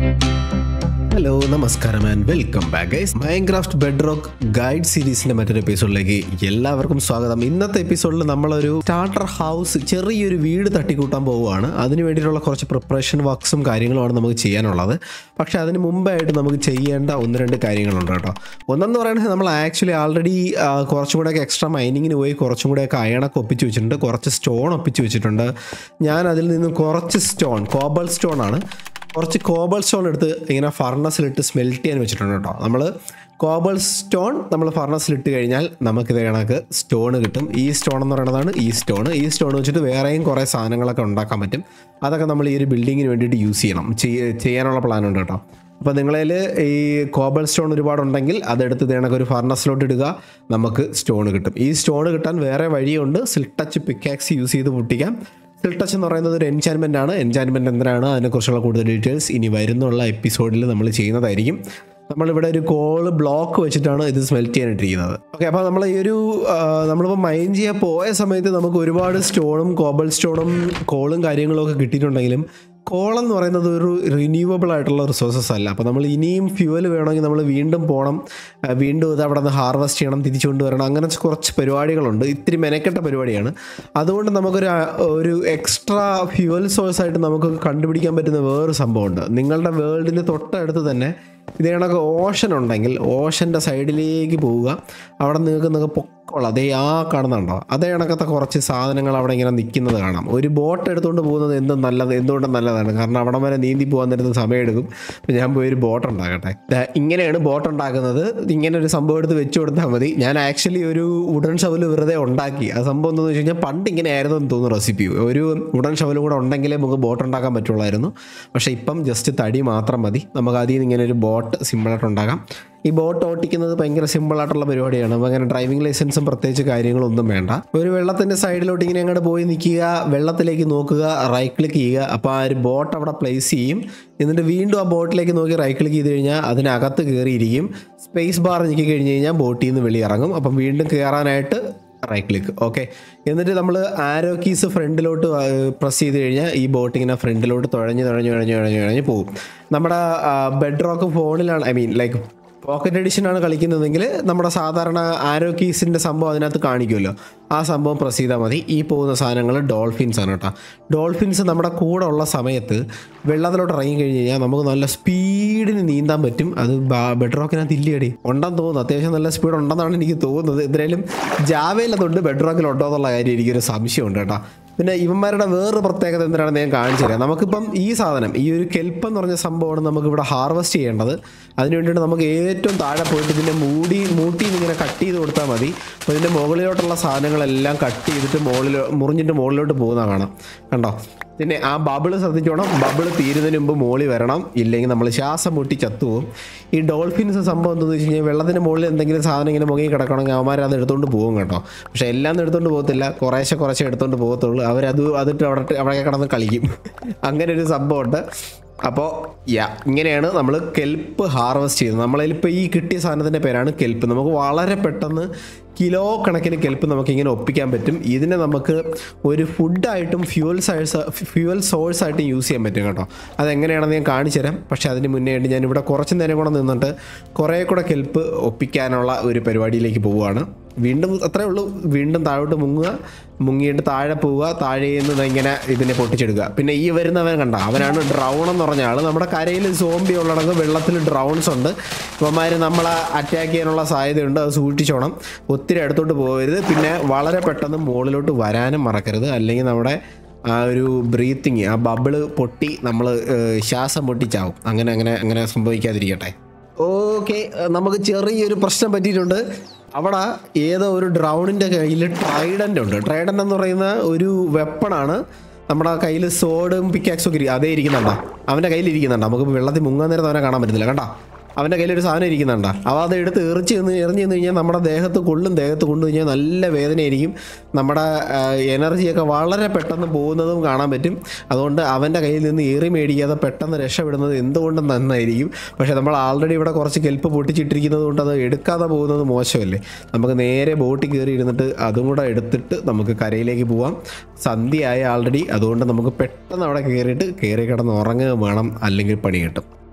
hello നമസ്കാരം and welcome back guys Minecraft bedrock guide സീരീസിന്റെ മറ്റൊരു എപ്പിസോഡിലേക്ക് എല്ലാവർക്കും സ്വാഗതം ഇന്നത്തെ എപ്പിസോഡിൽ നമ്മളൊരു സ്റ്റാർട്ടർ ഹൗസ് ചെറിയൊരു വീട് തട്ടിക്കൂട്ടാൻ പോവുകയാണ് അതിന് വേണ്ടിയിട്ടുള്ള കുറച്ച് പ്രിപ്പറേഷൻ വർക്ക്സും കാര്യങ്ങളുമാണ് നമുക്ക് ചെയ്യാനുള്ളത് പക്ഷെ അതിന് മുമ്പായിട്ട് നമുക്ക് ചെയ്യേണ്ട ഒന്ന് രണ്ട് കാര്യങ്ങളുണ്ട് കേട്ടോ ഒന്നെന്ന് പറയുന്നത് നമ്മൾ ആക്ച്വലി ആൾറെഡി കുറച്ചും കൂടെയൊക്കെ എക്സ്ട്രാ മൈനിങ്ങിന് പോയി കുറച്ചും കൂടെയൊക്കെ അയണൊക്കെ ഒപ്പിച്ച് വെച്ചിട്ടുണ്ട് കുറച്ച് സ്റ്റോൺ ഒപ്പിച്ച് വെച്ചിട്ടുണ്ട് ഞാൻ അതിൽ നിന്ന് കുറച്ച് സ്റ്റോൺ കോബൽ സ്റ്റോൺ ആണ് കുറച്ച് കോബൽ സ്റ്റോൺ എടുത്ത് ഇങ്ങനെ ഫർണസിലിട്ട് സ്മെൽറ്റ് ചെയ്യാൻ വെച്ചിട്ടുണ്ട് കേട്ടോ നമ്മൾ കോബൽ സ്റ്റോൺ നമ്മൾ ഫർണസിലിട്ട് കഴിഞ്ഞാൽ നമുക്ക് ഇത് കണക്ക് സ്റ്റോൺ കിട്ടും ഈ സ്റ്റോൺ എന്ന് പറയുന്നതാണ് ഈ സ്റ്റോൺ ഈ സ്റ്റോൺ വെച്ചിട്ട് വേറെയും കുറേ സാധനങ്ങളൊക്കെ ഉണ്ടാക്കാൻ പറ്റും അതൊക്കെ നമ്മൾ ഈ ഒരു ബിൽഡിങ്ങിന് വേണ്ടിയിട്ട് യൂസ് ചെയ്യണം ചെയ്യ- ചെയ്യാനുള്ള പ്ലാൻ ഉണ്ട് കേട്ടോ അപ്പോൾ നിങ്ങളിൽ ഈ കോബൽ സ്റ്റോൺ ഒരുപാടുണ്ടെങ്കിൽ അതെടുത്ത് ഇത് കണക്ക് ഒരു ഫർണസിലോട്ട് ഇടുക നമുക്ക് സ്റ്റോൺ കിട്ടും ഈ സ്റ്റോൺ കിട്ടാൻ വേറെ വഴിയുണ്ട് സിൽക്ക് ടച്ച് പിക്കാക്സ് യൂസ് ചെയ്ത് പൊട്ടിക്കാം സിൽ ടച്ച് എന്ന് പറയുന്നത് ഒരു എൻചാൻമെൻ്റ് ആണ് എൻചാൻമെൻറ്റ് എന്തിനാണ് അതിനെക്കുറിച്ചുള്ള കൂടുതൽ ഡീറ്റെയിൽസ് ഇനി വരുന്നുള്ള എപ്പിസോഡിൽ നമ്മൾ ചെയ്യുന്നതായിരിക്കും നമ്മളിവിടെ ഒരു കോള് ബ്ലോക്ക് വെച്ചിട്ടാണ് ഇത് സ്മെൽറ്റ് ചെയ്യാനിട്ടിരിക്കുന്നത് ഓക്കെ അപ്പോൾ നമ്മൾ ഈ ഒരു ആ, നമ്മളിപ്പോൾ മൈൻ ചെയ്യാൻ പോയ സമയത്ത് നമുക്ക് ഒരുപാട് സ്റ്റോണും കോബൽ സ്റ്റോണും കോളും കാര്യങ്ങളും ഒക്കെ കിട്ടിയിട്ടുണ്ടെങ്കിലും കോൾ എന്ന് പറയുന്നത് ഒരു റിന്യൂവബിൾ ആയിട്ടുള്ള റിസോഴ്സസ് അല്ല അപ്പോൾ നമ്മൾ ഇനിയും ഫ്യൂവൽ വേണമെങ്കിൽ നമ്മൾ വീണ്ടും പോകണം ആ, വീണ്ടും ഇത് അവിടെ നിന്ന് ഹാർവെസ്റ്റ് ചെയ്യണം തിരിച്ചു കൊണ്ടുവരണം അങ്ങനെ കുറച്ച് പരിപാടികളുണ്ട് ഇത്തിരി മെനക്കെട്ട പരിപാടിയാണ് അതുകൊണ്ട് നമുക്കൊരു ആ, ഒരു എക്സ്ട്രാ ഫ്യൂവൽ സോഴ്സ് ആയിട്ട് നമുക്ക് കണ്ടുപിടിക്കാൻ പറ്റുന്ന വേറൊരു സംഭവമുണ്ട് നിങ്ങളുടെ വേൾഡിന് തൊട്ടടുത്ത് തന്നെ ഇത് കണക്ക് ഓഷൻ ഉണ്ടെങ്കിൽ ഓഷൻ്റെ സൈഡിലേക്ക് പോവുക അവിടെ നിങ്ങൾക്ക് നിങ്ങൾക്ക് പൊക്കമുള്ള അതേ ആ കാണുന്നുണ്ടോ അതേ കണക്കത്തെ കുറച്ച് സാധനങ്ങൾ അവിടെ ഇങ്ങനെ നിൽക്കുന്നത് കാണാം ഒരു ബോട്ട് എടുത്തുകൊണ്ട് പോകുന്നത് എന്തും നല്ലത് എന്തുകൊണ്ടും നല്ലതാണ് കാരണം അവിടെ വരെ നീന്തി പോകാൻ നേരത്ത് സമയമെടുക്കും അപ്പോൾ ഞാൻ പോയി ഒരു ബോട്ട് ഉണ്ടാക്കട്ടെ ദാ ഇങ്ങനെയാണ് ബോട്ട് ഉണ്ടാക്കുന്നത് ഇങ്ങനെ ഒരു സംഭവം എടുത്ത് വെച്ച് കൊടുത്താൽ മതി ഞാൻ ആക്ച്വലി ഒരു ഉടൻ ഷവൽ വെറുതെ ഉണ്ടാക്കി ആ സംഭവം എന്താണെന്ന് വെച്ച് കഴിഞ്ഞാൽ പണ്ട് ഇങ്ങനെ ആയിരുന്നു എന്ന് തോന്നുന്നു റെസിപ്പി ഒരു ഉടൻ ഷവലും കൂടെ ഉണ്ടെങ്കിലേ നമുക്ക് ബോട്ട് ഉണ്ടാക്കാൻ പറ്റുള്ളായിരുന്നു പക്ഷേ ഇപ്പം ജസ്റ്റ് തടി മാത്രം മതി നമുക്ക് അതിൽ നിന്ന് ഇങ്ങനെ ഒരു ബോട്ട് സിമ്പിളായിട്ട് ഉണ്ടാക്കാം ഈ ബോട്ട് ഓട്ടിക്കുന്നത് ഭയങ്കര സിമ്പിളായിട്ടുള്ള പരിപാടിയാണ് അപ്പോൾ അങ്ങനെ ഡ്രൈവിംഗ് ലൈസൻസും പ്രത്യേകിച്ച് കാര്യങ്ങളൊന്നും വേണ്ട ഒരു വെള്ളത്തിൻ്റെ സൈഡിലോട്ട് ഇങ്ങനെ അങ്ങോട്ട് പോയി നിൽക്കുക വെള്ളത്തിലേക്ക് നോക്കുക റൈറ്റ് ക്ലിക്ക് ചെയ്യുക അപ്പോൾ ആ ഒരു ബോട്ട് അവിടെ പ്ലേസ് ചെയ്യും എന്നിട്ട് വീണ്ടും ആ ബോട്ടിലേക്ക് നോക്കി റൈറ്റ് ക്ലിക്ക് ചെയ്ത് കഴിഞ്ഞാൽ അതിനകത്ത് കയറിയിരിക്കും സ്പേസ് ബാർ ഞെക്കി കഴിഞ്ഞ് കഴിഞ്ഞാൽ ബോട്ടിൽ നിന്ന് വെളിയിറങ്ങും അപ്പം വീണ്ടും കയറാനായിട്ട് റൈറ്റ് ക്ലിക്ക് ഓക്കെ എന്നിട്ട് നമ്മൾ ആരോ കീസ് ഫ്രണ്ടിലോട്ട് പ്രസ് ചെയ്ത് കഴിഞ്ഞാൽ ഈ ബോട്ട് ഇങ്ങനെ ഫ്രണ്ടിലോട്ട് തുഴഞ്ഞ് തുഴഞ്ഞ് തുഴഞ്ഞ് തുഴഞ്ഞ് തുഴഞ്ഞ് പോകും നമ്മുടെ ബെഡ് റോക്ക് ഫോണിലാണ് I mean like pocket edition ആണ് കളിക്കുന്നതെങ്കിൽ നമ്മുടെ സാധാരണ ആരോ കീസിൻ്റെ സംഭവം അതിനകത്ത് കാണിക്കുമല്ലോ ആ സംഭവം പ്രസ് ചെയ്താൽ മതി ഈ പോകുന്ന സാധനങ്ങൾ ഡോൾഫിൻസ് ആണ് കേട്ടോ ഡോൾഫിൻസ് നമ്മുടെ കൂടെ ഉള്ള സമയത്ത് വെള്ളത്തിലോട്ട് ഇറങ്ങി കഴിഞ്ഞ് കഴിഞ്ഞാൽ നമുക്ക് നല്ല സ്പീഡിന് നീന്താൻ പറ്റും അത് ബെഡ് റോക്കിനകത്ത് ഇല്ലടി ഉണ്ടെന്ന് തോന്നുന്നു അത്യാവശ്യം നല്ല സ്പീഡ് ഉണ്ടെന്നാണ് എനിക്ക് തോന്നുന്നത് എന്തായാലും ജാവയിലതുകൊണ്ട് ബെഡ് റോക്കിലുണ്ടോ എന്നുള്ള കാര്യം എനിക്കൊരു സംശയമുണ്ട് കേട്ടോ പിന്നെ ഇവന്മാരുടെ വേറൊരു പ്രത്യേകത എന്തിനാണെന്ന് ഞാൻ കാണിച്ചു തരാം നമുക്കിപ്പം ഈ സാധനം ഈ ഒരു കെൽപ്പ് എന്ന് പറഞ്ഞ സംഭവമാണ് നമുക്ക് ഇവിടെ ഹാർവെസ്റ്റ് ചെയ്യേണ്ടത് അതിന് വേണ്ടിയിട്ട് നമുക്ക് ഏറ്റവും താഴെ പോയിട്ട് ഇതിൻ്റെ മൂടി മൂട്ടി ഇങ്ങനെ കട്ട് ചെയ്ത് കൊടുത്താൽ മതി അപ്പോൾ ഇതിൻ്റെ മുകളിലോട്ടുള്ള സാധനങ്ങളെല്ലാം കട്ട് ചെയ്തിട്ട് മുകളിൽ മുറിഞ്ഞിട്ട് മുകളിലോട്ട് പോകുന്ന കാണാം കണ്ടോ പിന്നെ ആ ബബിള് ശ്രദ്ധിച്ചോണം ബബിള് തീരുന്നതിന് മുമ്പ് മോളി വരണം ഇല്ലെങ്കിൽ നമ്മൾ ശ്വാസം മുട്ടി ചത്തുപോകും ഈ ഡോൾഫിൻസ് സംഭവം എന്താണെന്ന് വെച്ച് കഴിഞ്ഞാൽ വെള്ളത്തിന് മുകളിൽ എന്തെങ്കിലും സാധനം ഇങ്ങനെ മുങ്ങി കിടക്കണമെങ്കിൽ അവന്മാർ അത് എടുത്തുകൊണ്ട് പോകും കേട്ടോ പക്ഷേ എല്ലാം എടുത്തുകൊണ്ട് പോകത്തില്ല കുറേശ്ശെ കുറേശ്ശെ എടുത്തുകൊണ്ട് പോകത്തുള്ളൂ അവരത് അതിട്ട് അവിടെ അവിടെ കിടന്ന് കളിക്കും അങ്ങനെ ഒരു സംഭവമുണ്ട് അപ്പോൾ യാ ഇങ്ങനെയാണ് നമ്മൾ കെൽപ്പ് ഹാർവെസ്റ്റ് ചെയ്യുന്നത് നമ്മളതിലിപ്പോൾ ഈ കിട്ടിയ സാധനത്തിൻ്റെ പേരാണ് കെൽപ്പ് നമുക്ക് വളരെ പെട്ടെന്ന് കിലോ കണക്കിന് കെൽപ്പ് നമുക്കിങ്ങനെ ഒപ്പിക്കാൻ പറ്റും ഇതിനെ നമുക്ക് ഒരു ഫുഡായിട്ടും ഫ്യൂവൽ സോഴ്സ് ഫ്യൂവൽ സോഴ്സ് ആയിട്ടും യൂസ് ചെയ്യാൻ പറ്റും കേട്ടോ അതെങ്ങനെയാണെന്ന് ഞാൻ കാണിച്ചു തരാം പക്ഷേ അതിന് മുന്നേ ആയിട്ട് ഞാൻ ഇവിടെ കുറച്ച് നേരം കൂടെ നിന്നിട്ട് കുറേ കൂടെ കെൽപ്പ് ഒപ്പിക്കാനുള്ള ഒരു പരിപാടിയിലേക്ക് പോവുകയാണ് വീണ്ടും അത്രേ ഉള്ളൂ വീണ്ടും താഴോട്ട് മുങ്ങുക മുങ്ങിയിട്ട് താഴെ പോവുക താഴെ നിന്ന് ഇങ്ങനെ ഇതിനെ പൊട്ടിച്ചെടുക്കുക പിന്നെ ഈ വരുന്നവൻ കണ്ട അവനാണ് ഡ്രൗൺ എന്ന് പറഞ്ഞ ആൾ നമ്മുടെ കരയിൽ സോംബി ഉള്ളടങ്ങ് വെള്ളത്തിൽ ഡ്രൗൺസ് ഉണ്ട് ഇവന്മാർ നമ്മളെ അറ്റാക്ക് ചെയ്യാനുള്ള സാധ്യതയുണ്ട് അത് സൂക്ഷിച്ചോണം ഒത്തിരി അടുത്തോട്ട് പോകരുത് പിന്നെ വളരെ പെട്ടെന്ന് മുകളിലോട്ട് വരാനും മറക്കരുത് അല്ലെങ്കിൽ നമ്മുടെ ആ ഒരു ബ്രീത്തിങ് ആ ബബിള് പൊട്ടി നമ്മൾ ശ്വാസം പൊട്ടിച്ചാവും അങ്ങനെ അങ്ങനെ അങ്ങനെ സംഭവിക്കാതിരിക്കട്ടെ ഓക്കെ നമുക്ക് ചെറിയൊരു പ്രശ്നം പറ്റിയിട്ടുണ്ട് അവിടെ ഏതോ ഒരു ഡ്രൗണിൻ്റെ കയ്യിൽ ട്രൈഡൻ്റ് ഉണ്ട് ട്രൈഡൻ്റ് എന്ന് പറയുന്ന ഒരു വെപ്പണാണ് നമ്മുടെ കയ്യിൽ സോഡും പിക്കാക്സും ഒക്കെ ഇരിക്കും അതേ ഇരിക്കുന്നുണ്ടോ അവൻ്റെ കയ്യിൽ ഇരിക്കുന്നുണ്ടോ നമുക്ക് വെള്ളത്തിൽ മുങ്ങാൻ നേരത്ത് അവനെ കാണാൻ പറ്റത്തില്ല കണ്ടോ അവൻ്റെ കയ്യിൽ ഒരു സാധനം ഇരിക്കുന്നുണ്ടോ അവ അത് എടുത്ത് എറിച്ച് നിന്ന് എറിഞ്ഞ് നിന്ന് കഴിഞ്ഞാൽ നമ്മുടെ ദേഹത്ത് കൊള്ളും ദേഹത്ത് കൊണ്ടു കഴിഞ്ഞാൽ നല്ല വേദനയായിരിക്കും നമ്മുടെ ആ, എനർജിയൊക്കെ വളരെ പെട്ടെന്ന് പോകുന്നതും കാണാൻ പറ്റും അതുകൊണ്ട് അവൻ്റെ കയ്യിൽ നിന്ന് ഏറി മേടിക്കാതെ പെട്ടെന്ന് രക്ഷപ്പെടുന്നത് എന്തുകൊണ്ടും നന്നായിരിക്കും പക്ഷേ നമ്മൾ ആൾറെഡി ഇവിടെ കുറച്ച് കെൽപ്പ് പൊട്ടിച്ചിട്ടിരിക്കുന്നത് കൊണ്ട് അത് എടുക്കാതെ പോകുന്നത് മോശമല്ലേ നമുക്ക് നേരെ ബോട്ടിൽ കയറി ഇരുന്നിട്ട് അതും കൂടെ എടുത്തിട്ട് നമുക്ക് കരയിലേക്ക് പോവാം സന്ധ്യയായ ആൾറെഡി അതുകൊണ്ട് നമുക്ക് പെട്ടെന്ന് അവിടെ കയറിയിട്ട് കയറി കിടന്ന് ഉറങ്ങുക വേണം അല്ലെങ്കിൽ പണി കിട്ടും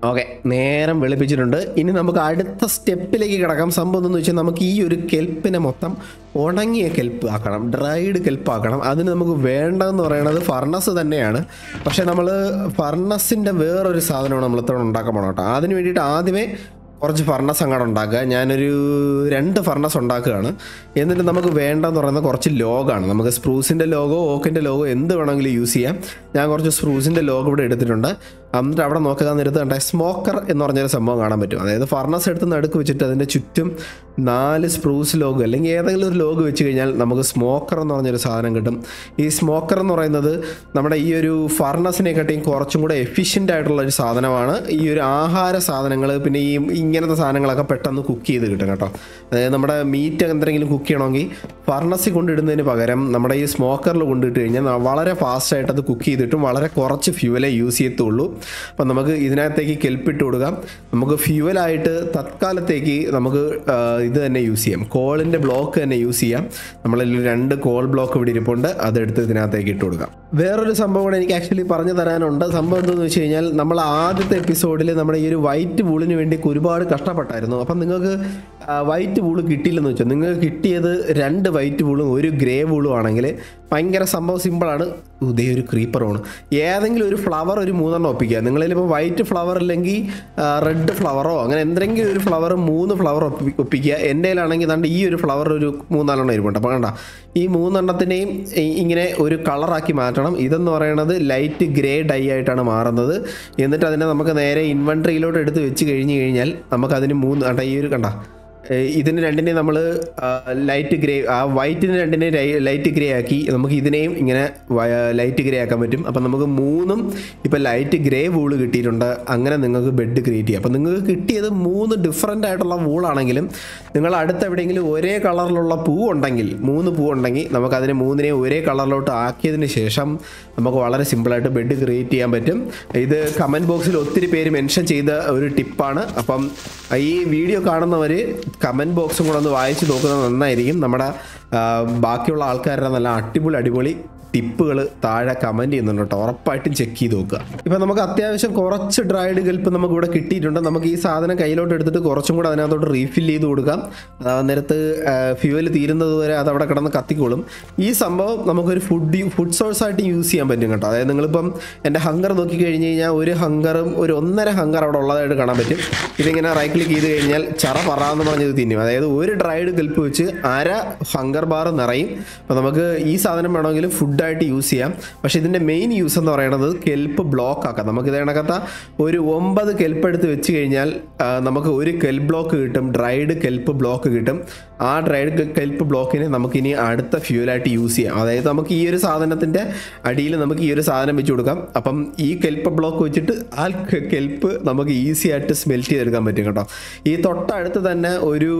ഓക്കെ നേരം വെളുപ്പിച്ചിട്ടുണ്ട് ഇനി നമുക്ക് അടുത്ത സ്റ്റെപ്പിലേക്ക് കിടക്കാം സംഭവം എന്ന് വെച്ചാൽ നമുക്ക് ഈ ഒരു കെൽപ്പിനെ മൊത്തം ഉണങ്ങിയ കെൽപ്പ് ആക്കണം ഡ്രൈഡ് കെൽപ്പ് ആക്കണം അതിന് നമുക്ക് വേണ്ടതെന്ന് പറയുന്നത് ഫർണസ് തന്നെയാണ് പക്ഷേ നമ്മൾ ഫർണസിൻ്റെ വേറൊരു സാധനമാണ് നമ്മൾ ഇത്തവണ ഉണ്ടാക്കാൻ പോകണം കേട്ടോ അതിന് വേണ്ടിയിട്ട് ആദ്യമേ കുറച്ച് ഫർണസ് അങ്ങോട്ട് ഉണ്ടാക്കുക ഞാനൊരു രണ്ട് ഫർണസ് ഉണ്ടാക്കുകയാണ് എന്നിട്ട് നമുക്ക് വേണ്ടതെന്ന് പറയുന്നത് കുറച്ച് ലോഗാണ് നമുക്ക് സ്പ്രൂസിൻ്റെ ലോഗോ ഓക്കിൻ്റെ ലോഗോ എന്ത് വേണമെങ്കിലും യൂസ് ചെയ്യാം ഞാൻ കുറച്ച് സ്പ്രൂസിൻ്റെ ലോഗോ ഇവിടെ എടുത്തിട്ടുണ്ട് എന്നിട്ട് അവിടെ നോക്കുക നേരത്ത് കണ്ട സ്മോക്കർ എന്ന് പറഞ്ഞൊരു സംഭവം കാണാൻ പറ്റും അതായത് ഫർണസ് എടുത്ത് നടുക്ക് വെച്ചിട്ട് അതിൻ്റെ ചുറ്റും നാല് സ്പ്രൂസ് ലോഗ് അല്ലെങ്കിൽ ഏതെങ്കിലും ഒരു ലോഗ് വെച്ച് കഴിഞ്ഞാൽ നമുക്ക് സ്മോക്കർ എന്ന് പറഞ്ഞൊരു സാധനം കിട്ടും ഈ സ്മോക്കർ എന്ന് പറയുന്നത് നമ്മുടെ ഈ ഒരു ഫർണസിനെക്കാട്ടിയും കുറച്ചും കൂടെ എഫിഷ്യൻ്റ് ആയിട്ടുള്ള ഒരു സാധനമാണ് ഈ ഒരു ആഹാര സാധനങ്ങൾ പിന്നെ ഈ ഇങ്ങനത്തെ സാധനങ്ങളൊക്കെ പെട്ടെന്ന് കുക്ക് ചെയ്ത് കിട്ടും കേട്ടോ അതായത് നമ്മുടെ മീറ്റ് എന്തെങ്കിലും കുക്ക് ചെയ്യണമെങ്കിൽ ഫർണസിൽ കൊണ്ടിടുന്നതിന് പകരം നമ്മുടെ ഈ സ്മോക്കറിൽ കൊണ്ടിട്ട് കഴിഞ്ഞാൽ ന- വളരെ ഫാസ്റ്റായിട്ട് അത് കുക്ക് ചെയ്തിട്ടും വളരെ കുറച്ച് ഫ്യൂവലേ യൂസ് ചെയ്യത്തുള്ളൂ അപ്പം നമുക്ക് ഇതിനകത്തേക്ക് കെൽപ്പിട്ട് കൊടുക്കാം നമുക്ക് ഫ്യൂവലായിട്ട് തത്കാലത്തേക്ക് നമുക്ക് ആ, ഇത് തന്നെ യൂസ് ചെയ്യാം കോളിൻ്റെ ബ്ലോക്ക് തന്നെ യൂസ് ചെയ്യാം നമ്മളിൽ രണ്ട് കോൾ ബ്ലോക്ക് ഇവിടെ ഇരിപ്പുണ്ട് അതെടുത്ത് ഇതിനകത്തേക്ക് ഇട്ട് കൊടുക്കാം വേറൊരു സംഭവം കൂടെ എനിക്ക് ആക്ച്വലി പറഞ്ഞു തരാനുണ്ട് സംഭവം എന്താണെന്ന് വെച്ച് കഴിഞ്ഞാൽ നമ്മൾ ആദ്യത്തെ എപ്പിസോഡിൽ നമ്മുടെ ഈ ഒരു വൈറ്റ് വൂളിന് വേണ്ടി ഒരുപാട് കഷ്ടപ്പെട്ടായിരുന്നു അപ്പം നിങ്ങൾക്ക് വൈറ്റ് വൂള് കിട്ടിയില്ലെന്ന് വെച്ചാൽ നിങ്ങൾക്ക് കിട്ടിയത് രണ്ട് വൈറ്റ് വൂളും ഒരു ഗ്രേ വൂളും ആണെങ്കിൽ ഭയങ്കര സംഭവം സിമ്പിളാണ് ഇതേ ഒരു ക്രീപ്പറാണ് ഏതെങ്കിലും ഒരു ഫ്ലവർ ഒരു മൂന്നെണ്ണം ഒപ്പിക്കുക നിങ്ങളിലിപ്പോൾ വൈറ്റ് ഫ്ലവർ ഇല്ലെങ്കിൽ റെഡ് ഫ്ലവറോ അങ്ങനെ എന്തെങ്കിലും ഒരു ഫ്ലവർ മൂന്ന് ഫ്ലവർ ഒപ്പിക്കുക എൻ്റെ കയ്യിലാണെങ്കിൽ ദാണ്ട് ഈ ഒരു ഫ്ലവർ ഒരു മൂന്നാലെണ്ണം ഇരിപ്പുണ്ട് അപ്പോൾ കണ്ട ഈ മൂന്നെണ്ണത്തിനെയും ഇ- ഇങ്ങനെ ഒരു കളറാക്കി മാറ്റണം ഇതെന്ന് പറയുന്നത് ലൈറ്റ് ഗ്രേ ഡൈ ആയിട്ടാണ് മാറുന്നത് എന്നിട്ട് അതിനെ നമുക്ക് നേരെ ഇൻവെൻട്രിയിലോട്ട് എടുത്ത് വെച്ച് കഴിഞ്ഞ് കഴിഞ്ഞാൽ നമുക്കതിന് മൂന്ന് കണ്ട ഈ ഒരു കണ്ട ഏഹ് ഇതിന് രണ്ടിനെയും നമ്മൾ ലൈറ്റ് ഗ്രേ ആ വൈറ്റിന് രണ്ടിനെയും ലൈറ്റ് ഗ്രേ ആക്കി നമുക്ക് ഇതിനെയും ഇങ്ങനെ ലൈറ്റ് ഗ്രേ ആക്കാൻ പറ്റും അപ്പം നമുക്ക് മൂന്നും ഇപ്പം ലൈറ്റ് ഗ്രേ വൂള് കിട്ടിയിട്ടുണ്ട് അങ്ങനെ നിങ്ങൾക്ക് ബെഡ് ക്രിയേറ്റ് ചെയ്യാം അപ്പം നിങ്ങൾക്ക് കിട്ടിയത് മൂന്ന് ഡിഫറെൻ്റ് ആയിട്ടുള്ള വൂളാണെങ്കിലും നിങ്ങൾ അടുത്ത് എവിടെയെങ്കിലും ഒരേ കളറിലുള്ള പൂ ഉണ്ടെങ്കിൽ മൂന്ന് പൂ ഉണ്ടെങ്കിൽ നമുക്ക് അതിനെ മൂന്നിനെയും ഒരേ കളറിലോട്ട് ആക്കിയതിന് ശേഷം നമുക്ക് വളരെ സിമ്പിളായിട്ട് ബെഡ് ക്രിയേറ്റ് ചെയ്യാൻ പറ്റും ഇത് കമൻറ്റ് ബോക്സിൽ ഒത്തിരി പേര് മെൻഷൻ ചെയ്ത ഒരു ടിപ്പാണ് അപ്പം ഈ വീഡിയോ കാണുന്നവർ കമൻറ്റ് ബോക്സും കൂടെ ഒന്ന് വായിച്ച് നോക്കുന്നത് നന്നായിരിക്കും നമ്മുടെ ആ, ബാക്കിയുള്ള ആൾക്കാരുടെ നല്ല അടിപൊളി അടിപൊളി ടിപ്പുകൾ താഴെ കമൻറ്റ് ചെയ്യുന്നുണ്ട് കേട്ടോ ഉറപ്പായിട്ടും ചെക്ക് ചെയ്ത് നോക്കുക ഇപ്പം നമുക്ക് അത്യാവശ്യം കുറച്ച് ഡ്രൈഡ് കെൽപ്പ് നമുക്ക് ഇവിടെ കിട്ടിയിട്ടുണ്ട് നമുക്ക് ഈ സാധനം കയ്യിലോട്ട് എടുത്തിട്ട് കുറച്ചും കൂടെ അതിനകത്തോട്ട് റീഫിൽ ചെയ്ത് കൊടുക്കാം അതാ നേരത്ത് ഫ്യൂവൽ തീരുന്നത് വരെ അത് അവിടെ കിടന്ന് കത്തിക്കോളും ഈ സംഭവം നമുക്കൊരു ഫുഡ് ഫുഡ് സോഴ്സ് ആയിട്ട് യൂസ് ചെയ്യാൻ പറ്റും കേട്ടോ അതായത് നിങ്ങളിപ്പം എൻ്റെ ഹങ്കർ നോക്കി കഴിഞ്ഞ് കഴിഞ്ഞാൽ ഒരു ഹങ്കറും ഒരു ഒന്നര ഹങ്കർ അവിടെ ഉള്ളതായിട്ട് കാണാൻ പറ്റും ഇതിങ്ങനെ റൈറ്റ് ക്ലിക്ക് ചെയ്ത് കഴിഞ്ഞാൽ ചറ പറന്ന് പറഞ്ഞത് തിന്നും അതായത് ഒരു ഡ്രൈഡ് കെൽപ്പ് വെച്ച് അര ഹങ്കർ ബാർ നിറയും അപ്പോൾ നമുക്ക് ഈ സാധനം വേണമെങ്കിൽ ഫുഡായിട്ട് യൂസ് ചെയ്യാം പക്ഷേ ഇതിൻ്റെ മെയിൻ യൂസ് എന്ന് പറയുന്നത് കെൽപ്പ് ബ്ലോക്ക് ആക്കാം നമുക്ക് ഇത് കണക്കത്ത ഒരു ഒമ്പത് കെൽപ്പ് എടുത്ത് വെച്ച് കഴിഞ്ഞാൽ ആ, നമുക്ക് ഒരു കെൽ ബ്ലോക്ക് കിട്ടും ഡ്രൈഡ് കെൽപ്പ് ബ്ലോക്ക് കിട്ടും ആ ഡ്രൈഡ് കെൽപ്പ് ബ്ലോക്കിനെ നമുക്കിനി അടുത്ത ഫ്യൂലായിട്ട് യൂസ് ചെയ്യാം അതായത് നമുക്ക് ഈ ഒരു സാധനത്തിൻ്റെ അടിയിൽ നമുക്ക് ഈ ഒരു സാധനം വെച്ച് കൊടുക്കാം അപ്പം ഈ കെൽപ്പ് ബ്ലോക്ക് വെച്ചിട്ട് ആ കെ- കെൽപ്പ് നമുക്ക് ഈസി ആയിട്ട് സ്മെൽറ്റ് ചെയ്തെടുക്കാൻ പറ്റും കേട്ടോ ഈ തൊട്ടടുത്ത് തന്നെ ഒരു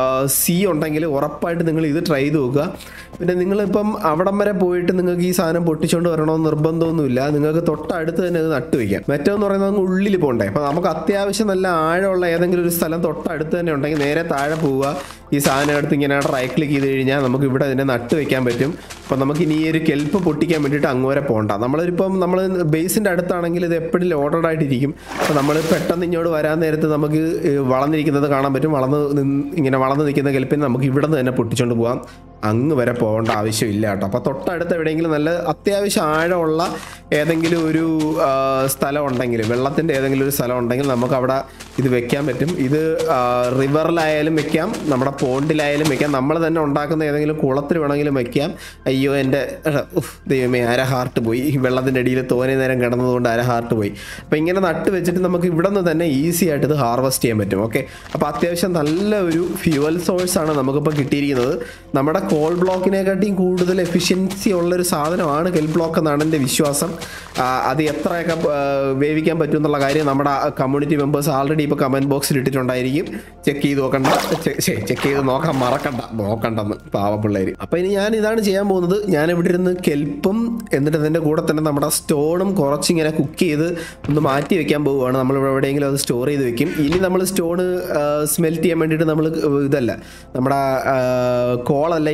സി ഉണ്ടെങ്കിൽ ഉറപ്പായിട്ട് നിങ്ങൾ ഇത് ട്രൈ ചെയ്ത് നോക്കുക പിന്നെ നിങ്ങളിപ്പം അവിടം വരെ പോയിട്ട് നിങ്ങൾക്ക് ഈ സാധനം പൊട്ടിച്ചുകൊണ്ട് വരണമെന്ന് നിർബന്ധമൊന്നുമില്ല നിങ്ങൾക്ക് തൊട്ടടുത്ത് തന്നെ ഇത് നട്ട് വയ്ക്കാം മറ്റേന്ന് പറയുന്നത് അങ്ങ് ഉള്ളിൽ പോകണ്ടേ അപ്പം നമുക്ക് അത്യാവശ്യം നല്ല ആഴമുള്ള ഏതെങ്കിലും ഒരു സ്ഥലം തൊട്ടടുത്ത് തന്നെ ഉണ്ടെങ്കിൽ നേരെ താഴെ പോവുക ഈ സാധനം എടുത്ത് ഇങ്ങനെ റൈറ്റ് ക്ലിക്ക് ചെയ്ത് കഴിഞ്ഞാൽ നമുക്ക് ഇവിടെ ഇതിനെ നട്ട് വെക്കാൻ പറ്റും അപ്പം നമുക്ക് ഇനി ഈ ഒരു കെൽപ്പ് പൊട്ടിക്കാൻ വേണ്ടിയിട്ട് അങ്ങ് വരെ പോകണ്ട നമ്മളിപ്പം നമ്മൾ ബേസിൻ്റെ അടുത്താണെങ്കിൽ ഇത് എപ്പോഴും ഓർഡർഡ് ആയിട്ടിരിക്കും അപ്പോൾ നമ്മൾ പെട്ടെന്ന് ഇങ്ങോട്ട് വരാൻ നേരത്ത് നമുക്ക് ഈ വളർന്നിരിക്കുന്നത് കാണാൻ പറ്റും വളർന്ന് നിന്ന് ഇങ്ങനെ വളർന്ന് നിൽക്കുന്ന കെൽപ്പിന് നമുക്ക് ഇവിടെ നിന്ന് തന്നെ പൊട്ടിച്ചുകൊണ്ട് പോകാം അങ്ങ് വരെ പോകേണ്ട ആവശ്യമില്ല കേട്ടോ അപ്പോൾ തൊട്ടടുത്ത് എവിടെയെങ്കിലും നല്ല അത്യാവശ്യം ആഴമുള്ള ഏതെങ്കിലും ഒരു ആ, സ്ഥലം ഉണ്ടെങ്കിൽ വെള്ളത്തിൻ്റെ ഏതെങ്കിലും ഒരു സ്ഥലം ഉണ്ടെങ്കിൽ നമുക്ക് അവിടെ ഇത് വെക്കാൻ പറ്റും ഇത് ആ, റിവറിലായാലും വെക്കാം നമ്മുടെ പോണ്ടിലായാലും വെക്കാം നമ്മൾ തന്നെ ഉണ്ടാക്കുന്ന ഏതെങ്കിലും കുളത്തിൽ വേണമെങ്കിലും വെക്കാം അയ്യോ എൻ്റെ ഉഫ്, ദൈവമേ അര ഹാർട്ട് പോയി ഈ വെള്ളത്തിൻ്റെ അടിയിൽ തോനെ നേരം കിടന്നതുകൊണ്ട് അര ഹാർട്ട് പോയി അപ്പോൾ ഇങ്ങനെ നട്ട് വെച്ചിട്ട് നമുക്ക് ഇവിടെ നിന്ന് തന്നെ ഈസി ആയിട്ട് ഇത് ഹാർവെസ്റ്റ് ചെയ്യാൻ പറ്റും ഓക്കെ അപ്പോൾ അത്യാവശ്യം നല്ല ഒരു ഫ്യൂവൽ സോഴ്സ് ആണ് നമുക്കിപ്പോൾ കിട്ടിയിരിക്കുന്നത് നമ്മുടെ കോൾ ബ്ലോക്കിനെക്കാട്ടിയും കൂടുതൽ എഫിഷ്യൻസി ഉള്ളൊരു സാധനമാണ് കെൽ ബ്ലോക്ക് എന്നാണ് എൻ്റെ വിശ്വാസം ആ, അത് എത്രയൊക്കെ ആ, വേവിക്കാൻ പറ്റും എന്നുള്ള കാര്യം നമ്മുടെ കമ്മ്യൂണിറ്റി മെമ്പേഴ്സ് ആൾറെഡി ഇപ്പോൾ കമൻറ്റ് ബോക്സിൽ ഇട്ടിട്ടുണ്ടായിരിക്കും ചെക്ക് ചെയ്ത് നോക്കണ്ട ചെക്ക് ചെയ്ത് നോക്കാൻ മറക്കണ്ട നോക്കണ്ടെന്ന് പാവപ്പിള്ളേർ അപ്പോൾ ഇനി ഞാൻ ഇതാണ് ചെയ്യാൻ പോകുന്നത് ഞാൻ ഇവിടെ ഇരുന്ന് കെൽപ്പും എന്നിട്ട് അതിൻ്റെ കൂടെ തന്നെ നമ്മുടെ സ്റ്റോണും കുറച്ചിങ്ങനെ കുക്ക് ചെയ്ത് ഒന്ന് മാറ്റി വെക്കാൻ പോവുകയാണ് നമ്മൾ ഇവിടെ എവിടെയെങ്കിലും അത് സ്റ്റോർ ചെയ്ത് വെക്കും ഇനി നമ്മൾ സ്റ്റോണ് സ്മെൽറ്റ് ചെയ്യാൻ വേണ്ടിയിട്ട് നമ്മൾ ഇതല്ല നമ്മുടെ കോളല്ല